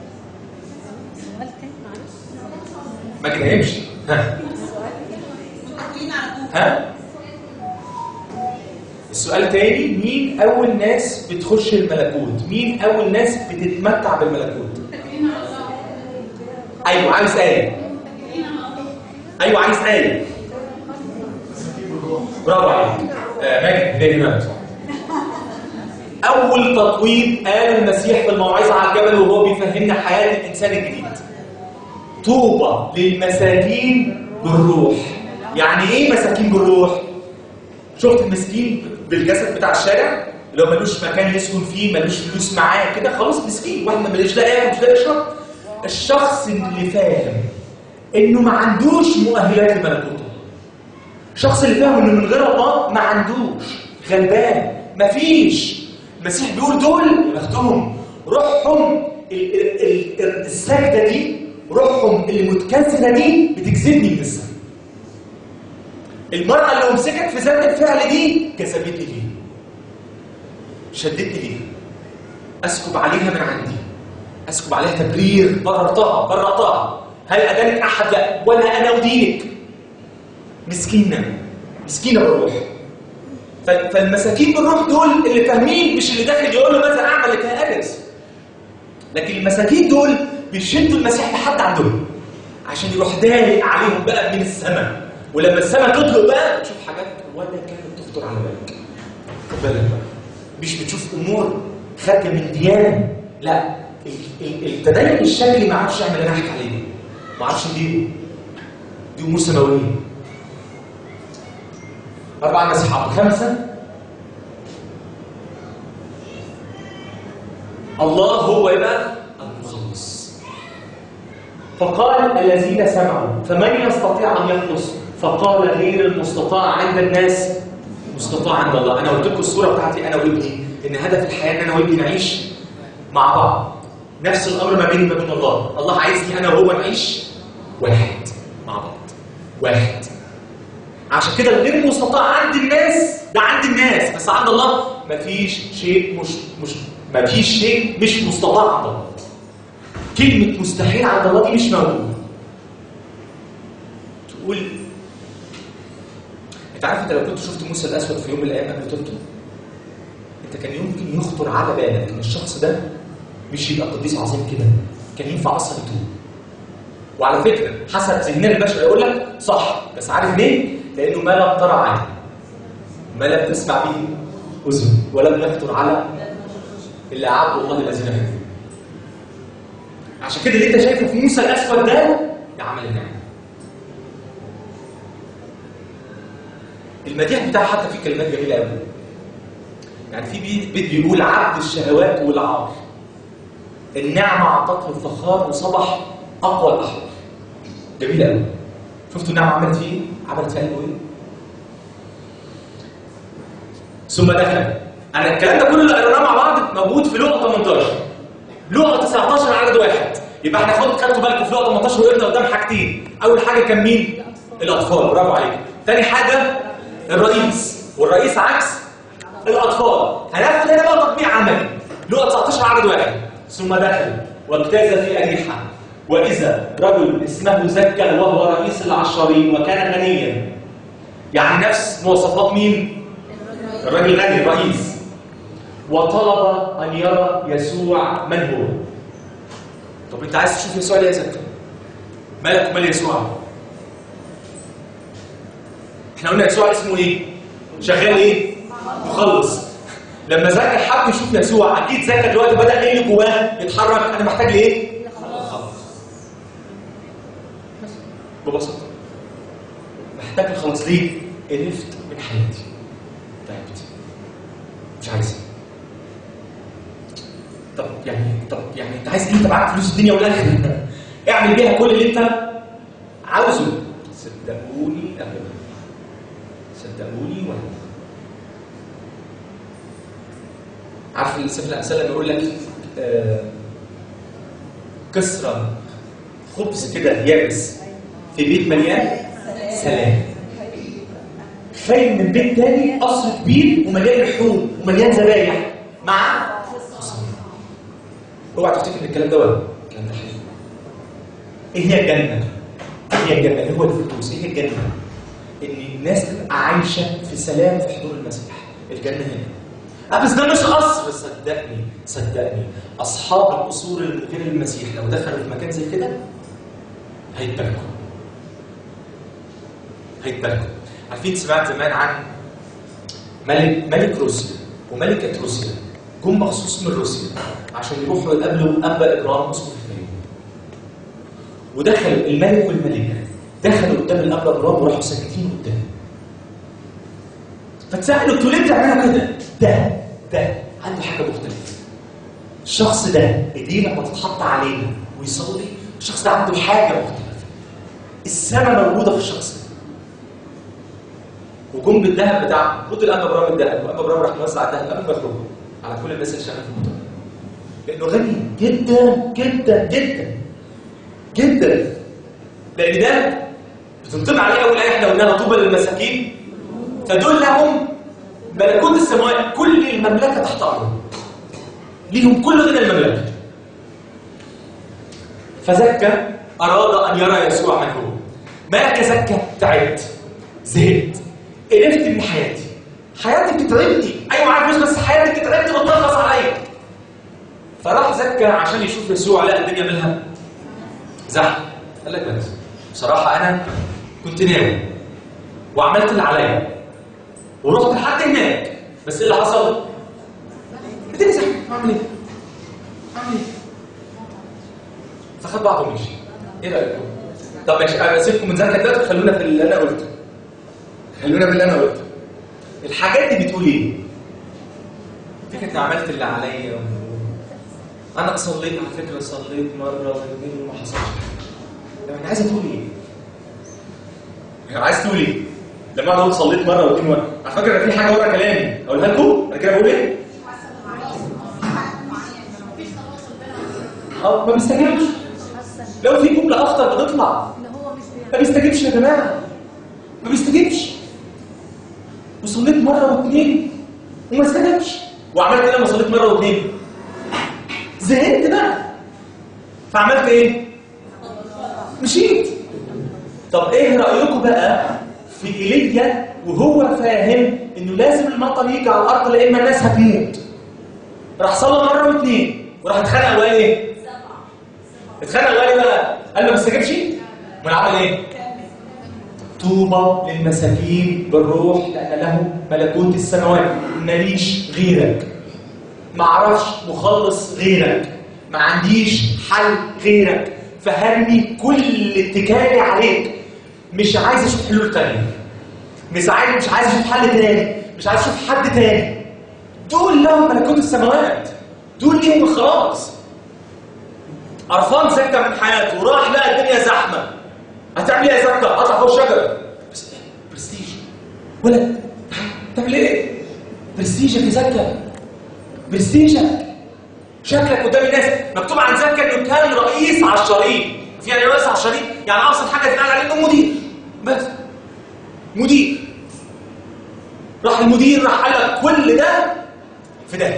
ما كدهمش ها متكلين على طول ها السؤال تاني مين اول ناس بتخش الملكوت مين اول ناس بتتمتع بالملكوت ايوه عايز ايه ايوه عايز ايه برافو عليك آه ماجد بدايه دماغك اول تطويب قال المسيح في الموعظه على الجبل وهو بيفهمنا حياه الانسان الجديد طوبى للمساكين بالروح يعني ايه مساكين بالروح شفت المسكين بالجسد بتاع الشارع اللي هو ملوش مكان يسكن فيه ملوش فلوس معاه كده خلاص مسكين واحد ما ملوش لا ياكل مش لاقي يشرب الشخص اللي فاهم انه ما عندوش مؤهلات لملكوت الله الشخص اللي فاهم انه من غير الله ما عندوش غلبان مفيش المسيح بيقول دول يا بختهم روحهم ال- ال- ال- الساجده دي روحهم اللي متكسره دي بتجذبني من السماء المرأة اللي أمسكت في ذات الفعل دي جذبتني ليه شدتني ليه أسكب عليها من عندي أسكب عليها تبرير بررتها بررتها هل أدانك أحد لا ولا أنا ودينك مسكينة مسكينة بالروح ف- فالمساكين بالروح دول اللي فاهمين مش اللي داخل يقول له ماذا أعمل لكي أرث لكن المساكين دول بيشدوا المسيح لحد عندهم عشان يروح دالق عليهم بقى من السماء ولما السماء تطلق بقى تشوف حاجات ولا كانت تخطر على بالك خد بالك بقى مش بتشوف امور خارجه من ديانه لا ال- ال- التدين الشكلي ما عرفش يعمل اللي انا احكي عليه ما عرفش يديره دي امور سماويه اربع مسيحات خمسه الله هو ايه بقى المخلص فقال الذين سمعوا فمن يستطيع ان يخلص فقال غير المستطاع عند الناس مستطاع عند الله انا قلت لكم الصوره بتاعتي انا وابني ان هدف الحياه ان انا وابني نعيش مع بعض نفس الامر ما بيني وما بين الله الله عايزني انا وهو نعيش واحد مع بعض واحد عشان كده الغير المستطاع عند الناس ده عند الناس بس عند الله مفيش شيء مش مش مفيش شيء مش مستطاع عند الله كلمة مستحيل عند الله دي مش موجودة تقول انت عارف انت لو كنت شفت موسى الاسود في يوم من الايام قبل توبته انت كان يمكن يخطر على بالك ان الشخص ده مش يبقى قديس عظيم كده كان ينفع اصلا يتوب وعلى فكره حسب ذهننا البشري يقول لك صح بس عارف ليه؟ لانه ما لم ترى عين ما لم تسمع به اذن ولم يخطر على الا عبد الله الذين هدوا عشان كده اللي انت شايفه في موسى الاسود ده ده عمل النعمه المديح بتاعه حتى فيه كلمات جميله قوي يعني في بيت بيت بيقول عبد الشهوات والعار النعمة أعطته الفخار وصبح أقوى الأحرار جميل قوي شفتوا النعمة عملت فيه إيه؟ عملت في قلبه إيه؟ ثم دخل أنا الكلام ده كله اللي قريناه مع بعض موجود في لقطة 18 لقطة 19 عدد واحد يبقى احنا خد خدتوا بالكم في لقطة 18 وقفنا قدام حاجتين أول حاجة كان مين؟ الأطفال برافو عليك تاني حاجة الرئيس والرئيس عكس الأطفال هناخد هنا بقى تطبيق عملي لقطة 19 عدد واحد ثم دخل واجتاز في أريحة وإذا رجل اسمه زكا وهو رئيس العشارين وكان غنيا يعني نفس مواصفات مين؟ الراجل غني الرئيس وطلب أن يرى يسوع من هو طب أنت عايز تشوف يسوع ليه يا زكا؟ مالك ومال يسوع؟ احنا قلنا يسوع اسمه ايه؟ شغال ايه؟ مخلص لما زكا حب يشوف يسوع اكيد زكا دلوقتي بدا ايه اللي جواه يتحرك انا محتاج لايه؟ خلاص ببساطه محتاج الخلاص ليه؟ قرفت من حياتي تعبت مش عايز طب يعني طب يعني انت عايز ايه؟ انت معاك فلوس الدنيا والاخره اعمل بيها كل اللي انت عاوزه صدقوني ابدا صدقوني ولا عارف السفر الامثال لما يقول لك آه كسرة خبز كده يابس في بيت مليان سلام خير من بيت تاني قصر كبير ومليان لحوم ومليان ذبايح مع خصام اوعى تفتكر ان الكلام ده ولا الكلام ده حقيقي ايه هي الجنه؟ ايه هي الجنه؟ ايه هو الفردوس؟ ايه هي الجنه؟ ان الناس تبقى عايشه في سلام في حضور المسيح الجنه هنا آه بس ده مش قصر صدقني صدقني اصحاب القصور اللي غير المسيح لو دخلوا في مكان زي كده هيتباركوا هيتباركوا عارفين سمعت زمان عن ملك ملك روسيا وملكه روسيا جم مخصوص من روسيا عشان يروحوا يقابلوا انبا ابراهيم اسقف الفيوم ودخل الملك والملكه دخلوا قدام الانبا ابراهيم وراحوا ساكتين قدامه فتسألوا انتوا ليه بتعملوا كده؟ ده ده عنده حاجة مختلفة. الشخص ده ايديه لما تتحط عليه ويصلي الشخص ده عنده حاجة مختلفة. السماء موجودة في الشخص ده. وجم بالذهب بتاع خد الأنبا ابراهيم الذهب وأنبا ابراهيم راح موزع الذهب قبل ما يخرج على كل الناس اللي شغالة في الموضوع. لأنه غني جدا جدا جدا جدا لأن ده بتنطبق عليه أول آية احنا قلناها طوبى للمساكين فدول لهم ملكوت السماوات كل المملكه تحت امرهم ليهم كل غنى المملكه فزكى اراد ان يرى يسوع من هو مالك يا زكى تعبت زهقت قرفت من حياتي حياتي بتتعبني ايوه عارف بس حياتي بتتعبني وتنغص عليا فراح زكى عشان يشوف يسوع لقى الدنيا مالها زحمه قال لك بس بصراحه انا كنت ناوي وعملت اللي عليا ورحت لحد هناك بس ايه اللي حصل؟ الدنيا زحمه اعمل ايه؟ اعمل ايه؟ فخد بعضه ومشي ايه رايكم؟ طب ماشي انا اسيبكم من زكاه دلوقتي خلونا في اللي انا قلته خلونا في اللي انا قلته الحاجات دي بتقول ايه؟ فكره اني عملت اللي عليا و... انا صليت على فكره صليت مره واثنين وما حصلش حاجه انا عايزه تقول ايه؟ عايز تقول ايه؟ لما اقعد اقول صليت مره واثنين مره على فكره في حاجه ورا كلامي اقولها لكم انا كده بقول ايه؟ اه ما بيستجيبش لو في جمله اخطر بتطلع ان هو مش ما بيستجيبش يا جماعه ما بيستجيبش وصليت مره واثنين وما استجابش وعملت ايه لما صليت مره واثنين؟ زهقت بقى فعملت ايه؟ مشيت طب ايه رايكم بقى في ايليا وهو فاهم انه لازم المطر يجي على الارض لا اما الناس هتموت راح صلى مره واثنين وراح اتخانق وقال ايه؟ اتخانق وقال ايه بقى؟ قال له ما استجابش؟ امال عمل ايه؟ طوبى للمساكين بالروح لان له ملكوت السماوات ماليش غيرك ما اعرفش مخلص غيرك ما عنديش حل غيرك فهرمي كل اتكالي عليك مش عايز اشوف حلول تانية مش عايز مش عايز اشوف حل تاني مش عايز اشوف حد تاني دول لهم ملكوت السماوات دول ليهم الخلاص قرفان زكى من حياته وراح لقى الدنيا زحمه هتعمل ايه يا زكى؟ اطلع فوق الشجره بس برستيج ولد تعمل ايه؟ برستيجك يا زكى برستيجك شكلك قدام الناس مكتوب عن زكى انه كان رئيس عشرين في يعني رئيس عشرين يعني ابسط حاجه تتقال عليه انه مدير بس مدير راح المدير راح قال لك كل ده في ده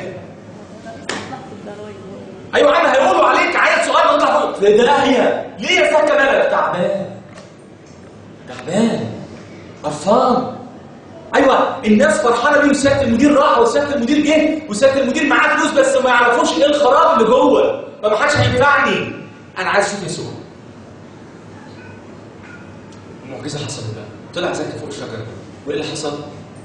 ايوه عم هيقولوا عليك عيل صغير وانت فوق في داهيه ليه يا زكى مالك تعبان تعبان قرفان ايوه الناس فرحانه بيه وسياده المدير راح وسياده المدير جه وسياده المدير معاه فلوس بس ما يعرفوش ايه الخراب اللي جوه فما حدش هينفعني انا عايز اشوف يسوع المعجزه حصلت بقى طلع زكي فوق الشجره وايه اللي حصل؟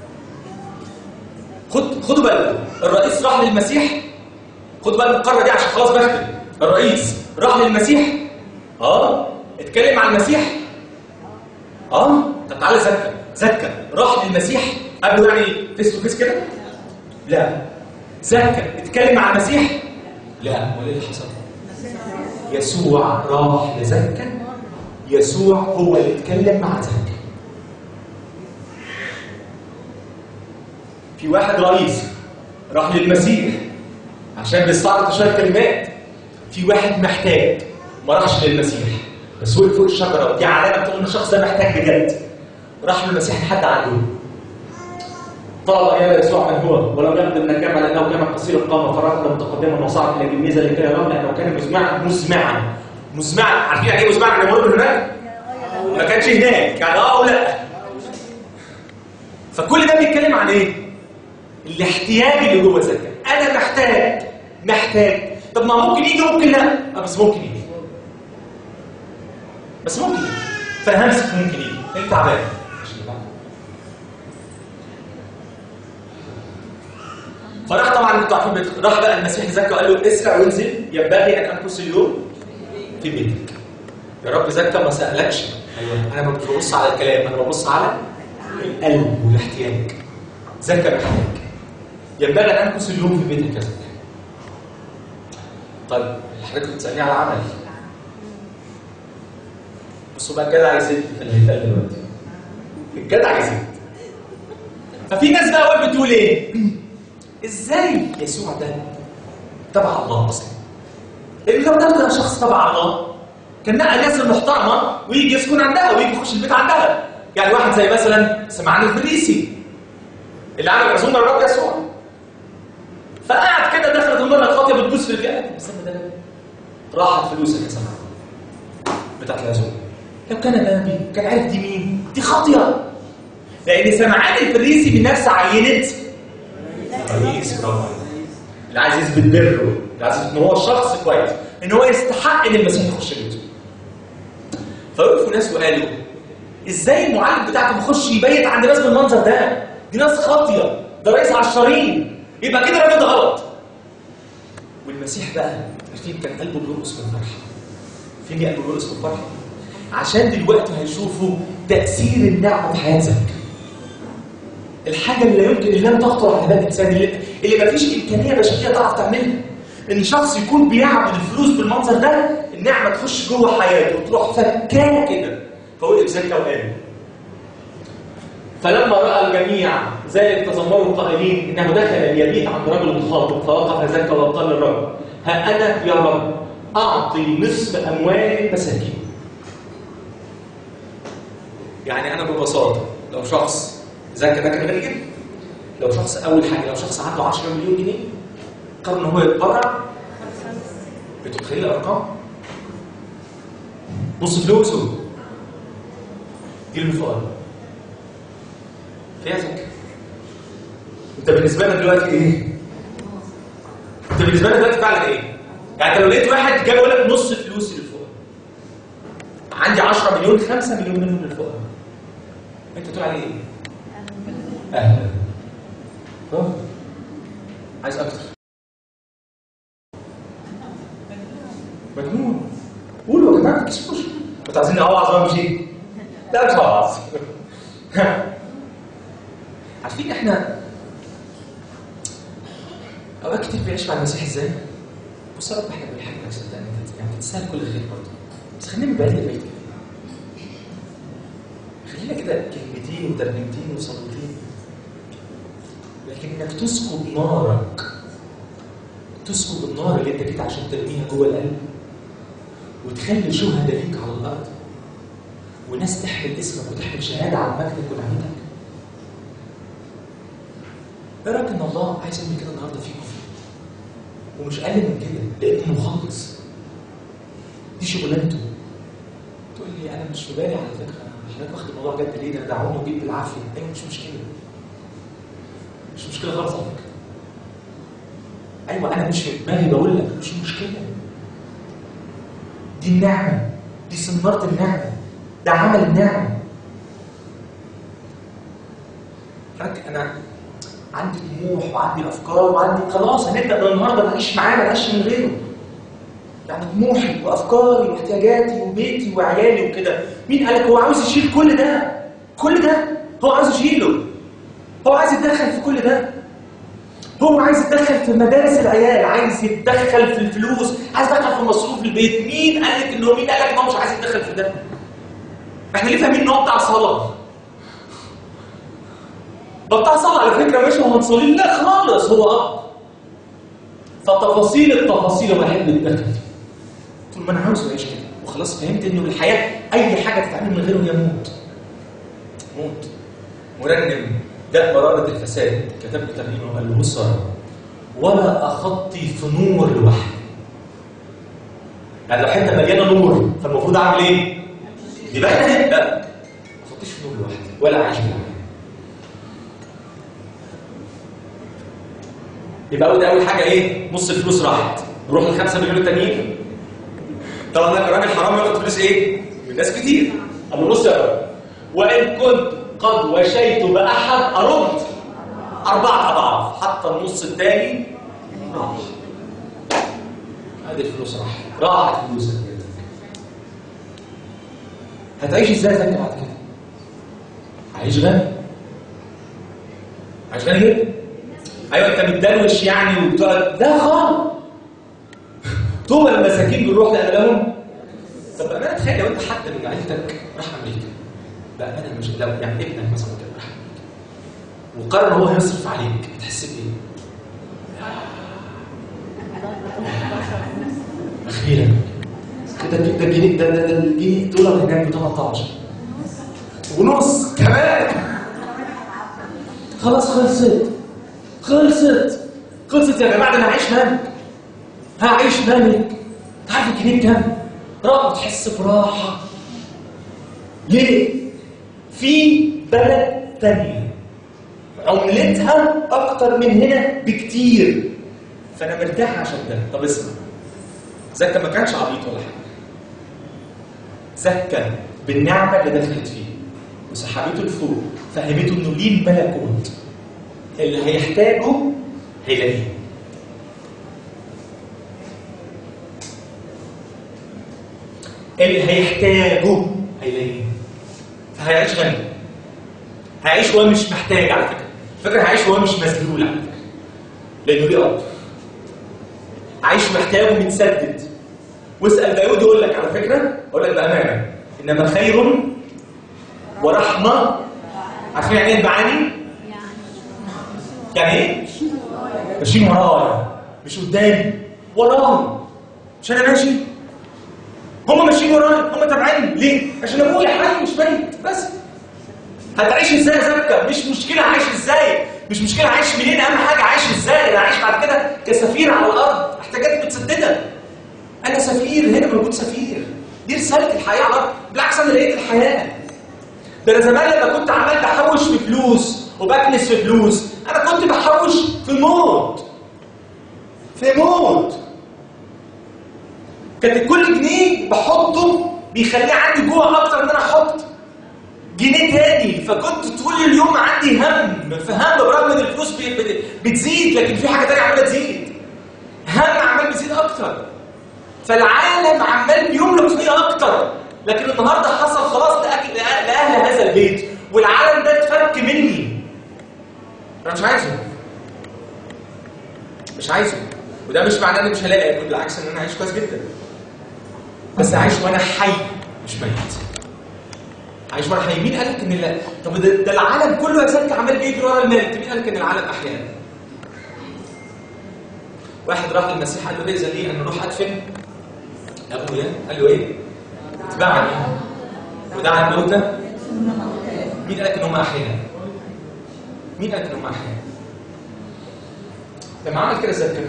خد خدوا بالكم الرئيس راح للمسيح خد بقى من القاره دي عشان خلاص بختم الرئيس راح للمسيح اه اتكلم عن المسيح اه طب تعالى زكى زكى راح للمسيح قبله يعني فيس تو فيس كده لا زكى اتكلم مع المسيح لا امال ايه اللي حصل يسوع راح لزكى يسوع هو اللي اتكلم مع زكى في واحد رئيس راح للمسيح عشان بيستعرض شويه كلمات في واحد محتاج ما راحش للمسيح بس وقف فوق الشجره ودي علامه تقول ان الشخص ده محتاج بجد راح للمسيح لحد عنده طلب يا يسوع من هو ولم يقدم من الجامع لانه كان قصير القامه فركض متقدما وصعد الى جميزه لكي يرى لانه كان مزمعا مزمعا مزمعا عارفين يعني ايه مزمعا يعني يمر من هناك؟ ما كانش هناك يعني اه او لا فكل ده بيتكلم عن ايه؟ الاحتياج اللي جوه زكا انا محتاج محتاج طب ما ممكن يجي ممكن لا آه بس ممكن يجي بس ممكن يجي فهمسك ممكن يجي انت تعبان فراح طبعا انتوا عارفين بيت- راح بقى المسيح زكى وقال له اسرع وانزل ينبغي ان امكث اليوم في بيتك يا رب زكى ما سالكش ايوه انا ما ببص على الكلام انا ببص على القلب والاحتياج زكى محتاج ينبغي ان امكث اليوم في بيتك يا زكى طيب حضرتك بتسالني على عمل بصوا بقى الجدع يزيد في اللي هيتقال دلوقتي الجدع يزيد ففي ناس بقى وقفت بتقول ايه؟ ازاي يسوع ده تبع الله اصلا؟ اللي لو ده كان شخص تبع الله كان نقى الناس المحترمه ويجي يسكن عندها ويجي يخش البيت عندها يعني واحد زي مثلا سمعان الفريسي اللي عمل عزومه الرب يسوع فقعد كده دخلت المره الخاطيه بتبوس في الجهه استنى ده راحت فلوسك يا سمعان بتاعت العزومه لو كان ده نبي كان عارف دي مين دي خاطيه لان سمعان الفريسي بنفس عينه رئيس برافو عليك. اللي عايز يثبت بره اللي عايز يثبت ان هو شخص كويس ان هو يستحق ان المسيح يخش بيته فوقفوا ناس وقالوا ازاي المعلم بتاعكم يخش يبيت عند ناس بالمنظر ده دي ناس خاطيه ده رئيس عشرين يبقى كده الراجل ده غلط والمسيح بقى عارفين كان قلبه بيرقص بالفرحه فين ليه قلبه بيرقص بالفرحه عشان دلوقتي هيشوفوا تاثير النعمه في حياتك الحاجه اللي لا يمكن اللي لم تخطر على بال الانسان اللي, اللي ما فيش امكانيه بشريه تعرف تعملها ان شخص يكون بيعبد الفلوس بالمنظر ده النعمه تخش جوه حياته وتروح فكاه كده فوقف زكا وقال فلما راى الجميع ذلك تذمروا قائلين انه دخل ليبيت عند رجل مخاطب فوقف زكا وقال للرب ها انا يا رب اعطي نصف اموال المساكين يعني انا ببساطه لو شخص زكا ده كان غني جدا لو شخص اول حاجه لو شخص عنده 10 مليون جنيه قرر ان هو يتبرع انتوا متخيلين الارقام؟ نص فلوسه دي للفقراء فيها زكاه انت بالنسبه لك دلوقتي ايه؟ انت بالنسبه لك دلوقتي فعلا ايه؟ يعني انت لو لقيت واحد جاب يقول لك نص فلوسي للفقراء عندي 10 مليون 5 مليون منهم للفقراء انت تقول عليه ايه؟ اهلا برافو. عايز اكتر مجنون قولوا يا جماعه ما تكسفوش كنت عايزين اوعظ وامشي لا مش هوعظ عارفين احنا اوقات كتير بيعيش مع المسيح ازاي؟ بص يا رب احنا بنحبك صدقني انت يعني تستاهل كل خير برضه بس خلينا من بعيد لبعيد كده خلينا كده كلمتين وترنيمتين وصلوتين لكن انك تسكب نارك تسكب النار اللي انت جيت عشان ترميها جوه القلب وتخلي شهداء ليك على الارض وناس تحمل اسمك وتحمل شهاده عن مجدك ونعمتك ايه رايك ان الله عايز يعمل كده النهارده فيكم ومش اقل من كده لانه مخلص دي شغلانته تقول لي انا مش في بالي على فكره أنا حضرتك واخد الموضوع جد ليه ده دعوني وجيت بالعافيه ايوه مش مشكله مش مشكله خالص على فكره ايوه انا مش في دماغي بقول لك مش مشكله دي النعمه دي سناره النعمه ده عمل النعمه حضرتك انا عندي طموح وعندي افكار وعندي خلاص هنبدا من النهارده نعيش معاه ما نعيش من غيره يعني طموحي وافكاري واحتياجاتي وبيتي وعيالي وكده مين قالك هو عاوز يشيل كل ده كل ده هو عاوز يشيله هو عايز يتدخل في كل ده هو عايز يتدخل في مدارس العيال عايز يتدخل في الفلوس عايز يتدخل في مصروف البيت مين قال لك انه مين قال لك ان هو مش عايز يتدخل في ده احنا ليه فاهمين ان هو بتاع صلاه بتاع صلاه على فكره مش هو منصلين لا خالص هو اب فتفاصيل التفاصيل هو يحب يتدخل فيها طول ما انا عاوز اعيش كده وخلاص فهمت انه الحياه اي حاجه تتعمل من غيره هي موت موت مرنم داء مرارة الفساد كتب له ترنيمه وقال له بص يا رب ولا اخطي في نور لوحدي يعني لو حته مليانه نور فالمفروض اعمل ايه؟ يبقى انا لا ما اخطيش في نور لوحدي ولا اعيش لوحدي يبقى اول اول حاجه ايه؟ نص الفلوس راحت نروح للخمسة مليون التانيين طبعا انا كراجل حرام ياخد فلوس ايه؟ من ناس كتير اما بص يا رب وان كنت قد وشيت باحد ارد اربعه اضعاف حتى النص الثاني راح ادي الفلوس راحت راحت فلوسك هتعيش ازاي زي بعد كده؟ عايش غني عايش غني جدا ايوه انت متدروش يعني وبتوع لا خالص طول المساكين بنروح لهم طب انا تخيل لو انت حد من عيلتك راح امريكا بامانه مش لو يعني ابنك مثلا كده راح امريكا وقرر هو يصرف عليك بتحس بايه؟ اخيرا ده ده الجنيه ده ده ده الجنيه دولار هناك ب 18 ونص كمان خلاص خلصت خلصت خلصت يا جماعه ده انا هعيش ملك هعيش ملك انت عارف الجنيه بكام؟ راحه تحس براحه ليه؟ في بلد تانية عملتها اكتر من هنا بكتير فانا مرتاح عشان ده طب اسمع زكا ما كانش عبيط ولا حاجه زكا بالنعمه اللي دخلت فيه وسحبته لفوق فهمته انه ليه الملكوت اللي هيحتاجه هيلاقيه اللي هيحتاجه هيلاقيه فهيعيش غني هيعيش وهو مش محتاج على فكره فكره هيعيش وهو مش مذلول على فكره لانه ليه اب عايش محتاج ومتسدد واسال داود يقول لك على فكره اقول لك بامانه انما خير ورحمه عارفين يعني ايه بعاني؟ يعني ايه؟ ماشيين ورايا مش قدامي وراي مش انا ماشي هم ماشيين ورايا هم تابعيني ليه؟ عشان ابويا حي مش ميت بس هتعيش ازاي يا زكا؟ مش مشكله عايش ازاي مش مشكله عايش منين اهم حاجه عايش ازاي انا عايش بعد كده كسفير على الارض احتياجاتي متسدده انا سفير هنا موجود سفير دي رساله الحياه على الارض بالعكس انا لقيت الحياه ده انا زمان لما كنت عمال بحوش في فلوس وبكنس في فلوس انا كنت بحوش في موت في موت كانت كل جنيه بحطه بيخليه عندي جوه اكتر ان انا احط جنيه تاني فكنت طول اليوم عندي هم في هم برغم ان الفلوس بي- بت- بتزيد لكن في حاجه تانيه عماله تزيد هم عمال بيزيد اكتر فالعالم عمال بيملك فيا اكتر لكن النهارده حصل خلاص لأكل لاهل هذا البيت والعالم ده اتفك مني انا مش عايزه مش عايزه وده مش معناه اني مش هلاقي اكل بالعكس ان انا عايش كويس جدا بس عايش وانا حي مش ميت عايش وانا حي مين قال لك ان لا طب ده, ده العالم كله يا زكي عمال بيجري ورا المال انت مين قال لك ان العالم احيانا واحد راح للمسيح قال له ايه لي انا اروح ادفن ابويا قال له ايه اتبعني ودعا الموتى مين قال لك ان هم احياء مين قال لك ان هم احياء لما عمل كده زكى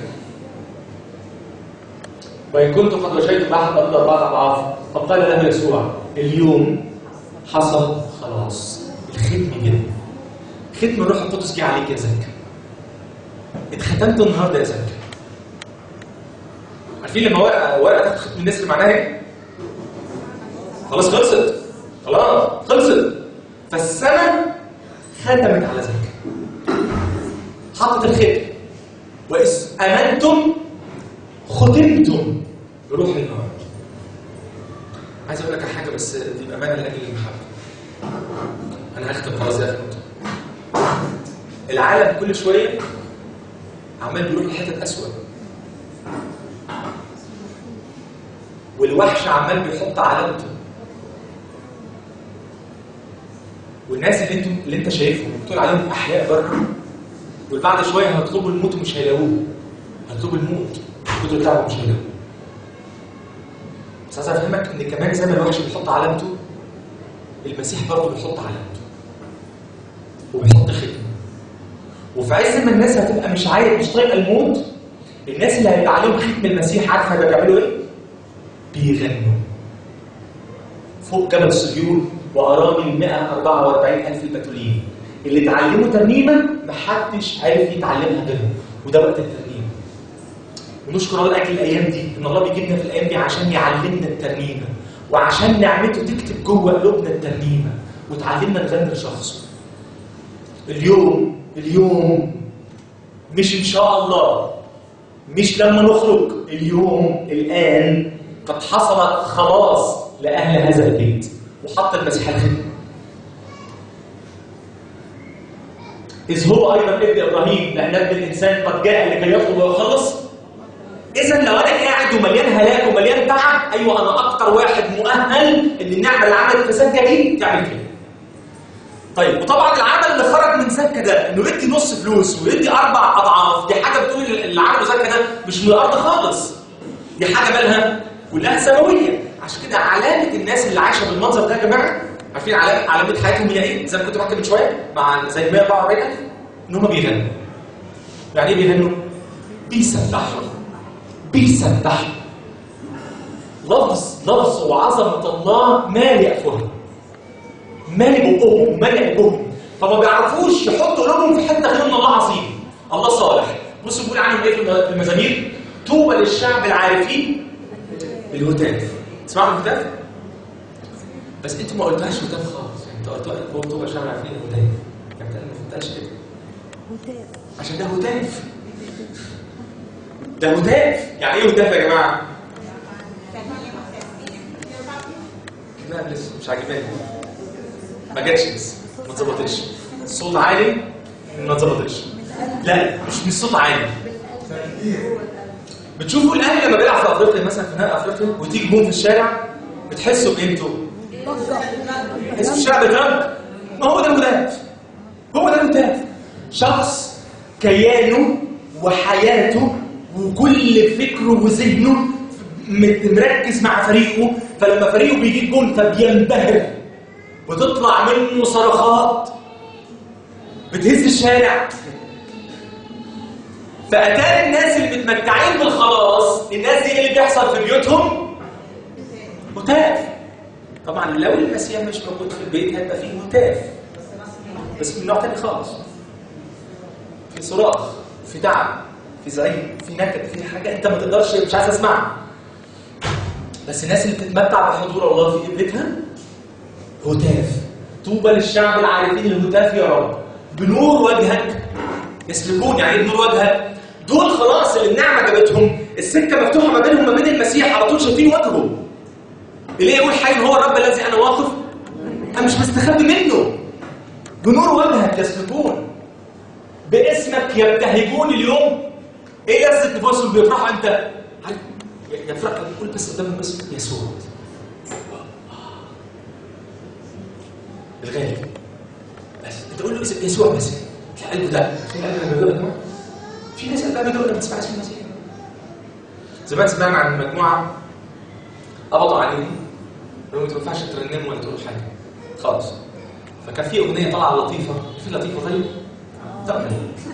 وإن كنت قد وجدت بحث قبل أربعة أضعاف فقال له يسوع اليوم حصل خلاص الختم جه ختم الروح القدس جه عليك يا زكى اتختمت النهارده يا زكى عارفين لما ورقه ورقه تحت ختم النسر معناها ايه؟ خلاص خلصت خلاص خلصت فالسنه ختمت على زكى حطت الختم وإذ امنتم ختمتم بروح النار عايز اقول لك على حاجه بس دي بامانه لاجل المحبه انا هختم خلاص يا اخي العالم كل شويه عمال بيروح لحتت اسود والوحش عمال بيحط علامته والناس اللي انتم اللي انت شايفهم بتقول عليهم احياء بره دول بعد شويه هيطلبوا الموت ومش هيلاقوه هيطلبوا الموت الكتر بتاعهم مش هيلاقوه بس عايز افهمك ان كمان زي ما الوحش بيحط علامته المسيح برضه بيحط علامته وبيحط ختمه وفي عز ما الناس هتبقى مش عايز مش طايقه الموت الناس اللي هيبقى عليهم ختم المسيح عارفه هيبقى بيعملوا ايه؟ بيغنوا فوق جبل صهيون وارامي 144 الف البتولين اللي اتعلموا ترنيمه محدش عارف يتعلمها غيرهم وده وقت الترنيمه ونشكر الله لاجل الايام دي ان الله بيجيبنا في الايام دي عشان يعلمنا الترنيمه وعشان نعمته تكتب جوه قلوبنا الترنيمه وتعلمنا نغني لشخصه اليوم اليوم مش ان شاء الله مش لما نخرج اليوم الان قد حصل خلاص لاهل هذا البيت وحط المسيح الخدمه إذ هو أيضا ابن إبراهيم لأن ابن الإنسان قد جاء لكي يطلب ويخلص إذا لو أنا قاعد ومليان هلاك ومليان تعب أيوه أنا أكتر واحد مؤهل إن النعمة اللي عملت في سكة دي تعمل كده. طيب وطبعا العمل اللي خرج من سكة ده إنه يدي نص فلوس ويدي أربع أضعاف دي حاجة بتقول اللي عمله سكة ده مش من الأرض خالص. دي حاجة مالها كلها سماوية عشان كده علامة الناس اللي عايشة بالمنظر ده يا جماعة عارفين علامة علامة حياتهم هي ايه؟ زي ما كنت بحكي من شوية مع زي 144 ان هم بيغنوا. يعني ايه بيغنوا؟ بيسبحوا بيسبحوا. لفظ لفظ وعظمة الله مالي أفواههم. مالي بقهم مالي قلوبهم فما بيعرفوش يحطوا قلوبهم في حتة غير ان الله عظيم. الله صالح. بصوا بيقول عنهم ايه في المزامير؟ طوبى للشعب العارفين الهتاف. تسمعوا الهتاف؟ بس انتوا ما قلتوهاش هتاف خالص يعني انتوا قلتوها هو طوبى الشعب العارفين الهتاف. يعني انا ما فهمتهاش كده. عشان ده هتاف. ده هتاف، يعني ايه هتاف يا جماعه؟ لا لسه مش عاجباني. ما جاتش لسه ما اتظبطتش. الصوت عالي ما اتظبطتش. لا مش مش صوت عالي. بتشوفوا الاهلي لما بيلعب في افريقيا مثلا في نهائي افريقيا وتيجي جون في الشارع بتحسوا بقيمته تحسوا الشارع بيترد ما هو ده الهتاف هو ده الهتاف شخص كيانه وحياته وكل فكره وذهنه مركز مع فريقه فلما فريقه بيجيب جون فبينبهر بتطلع منه صرخات بتهز الشارع فأتاري الناس اللي متمتعين بالخلاص الناس دي اللي بيحصل في بيوتهم هتاف طبعا لو المسيح مش موجود في البيت هيبقى فيه هتاف بس من نوع تاني خالص في صراخ في تعب في زعيم في نكد في حاجه انت ما تقدرش مش عايز تسمعها بس الناس اللي بتتمتع بحضور الله في بيتها هتاف طوبى للشعب العارفين الهتاف يا رب بنور وجهك يسلكون يعني ايه بنور وجهك دول خلاص اللي النعمه جابتهم السكه مفتوحه ما بينهم وما بين المسيح على طول شايفين وجهه اللي يقول حي هو الرب الذي انا واقف انا مش مستخبي منه بنور وجهك يسلكون باسمك يبتهجون اليوم ايه لذة نفوسهم بيفرحوا امتى؟ عارف يفرح يقول بس قدامهم بس يسوع الغالي بس انت تقول له اسم يسوع بس تلاقي قلبه ده في قلبه لما بيقول لك في ناس قلبها بيقول لك ما تسمع اسم المسيح زمان سمعنا عن مجموعه قبضوا عليهم قالوا ما ينفعش ترنموا ولا تقولوا حاجه خالص فكان في اغنيه طالعه لطيفه في لطيفه طيب طب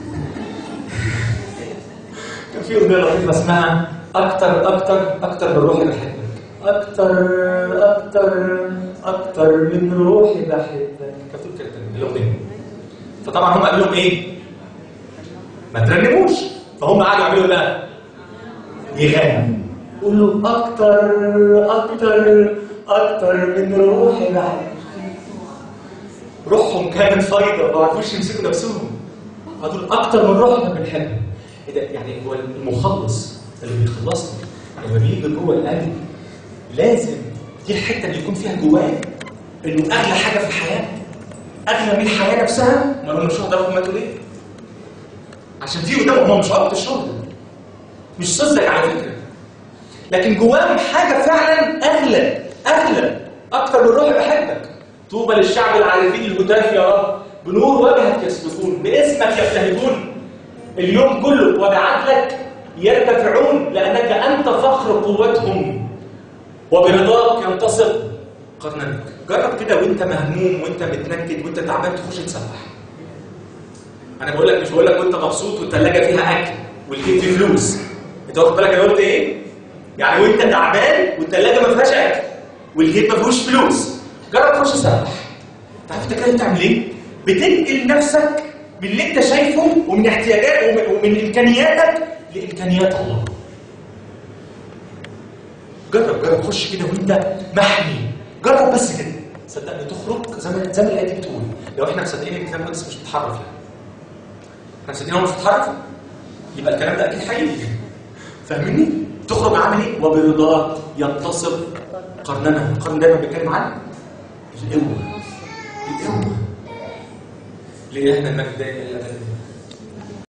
كان في اغنيه لطيفه اسمها اكتر اكتر اكتر من روحي بحبك اكتر اكتر اكتر من روحي بحبك كانت بتقول كده الاغنيه فطبعا هم قالوا لهم ايه؟ ما ترنموش فهم قعدوا يعملوا ايه بقى؟ يغنوا قول له اكتر اكتر اكتر من روحي بحبك روحهم كانت فايضه ما عرفوش يمسكوا نفسهم هدول اكتر من روحنا بنحبها ايه ده يعني هو المخلص اللي بيخلصنا لما بيجي جوه القلب لازم دي الحته اللي يكون فيها جواه انه اغلى حاجه في الحياه اغلى من الحياه نفسها ما هم مش هقدروا ماتوا ليه؟ عشان في قدامهم هم مش عقد الشهر مش صدق على فكره لكن جواهم حاجه فعلا اغلى اغلى اكتر من روحي بحبك طوبى للشعب العارفين الهتاف يا رب بنور وجهك يسلكون باسمك يبتهجون اليوم كله وبعدلك يرتفعون لانك انت فخر قوتهم وبرضاك ينتصر قرنك جرب كده وانت مهموم وانت متنكد وانت تعبان تخش تسبح انا بقول لك مش بقول لك وانت مبسوط والثلاجه فيها اكل والجيب فيه فلوس انت واخد بالك انا قلت ايه يعني وانت تعبان والثلاجه ما فيهاش اكل والجيب ما فيهوش فلوس جرب تخش تسبح تعرف انت كده بتعمل ايه بتنقل نفسك من اللي انت شايفه ومن احتياجات ومن, ومن امكانياتك لامكانيات الله جرب جرب خش كده وانت محمي جرب بس كده صدقني تخرج زي ما زي ما الايه دي بتقول لو احنا مصدقين ان الكلام المقدس مش بيتحرف يعني احنا مصدقين هو مش بيتحرف يبقى الكلام ده اكيد حقيقي فاهمني تخرج عامل ايه وبرضاك ينتصر قرننا القرن دايما بيتكلم عن القوه القوه لإلهنا المجد دائما الابد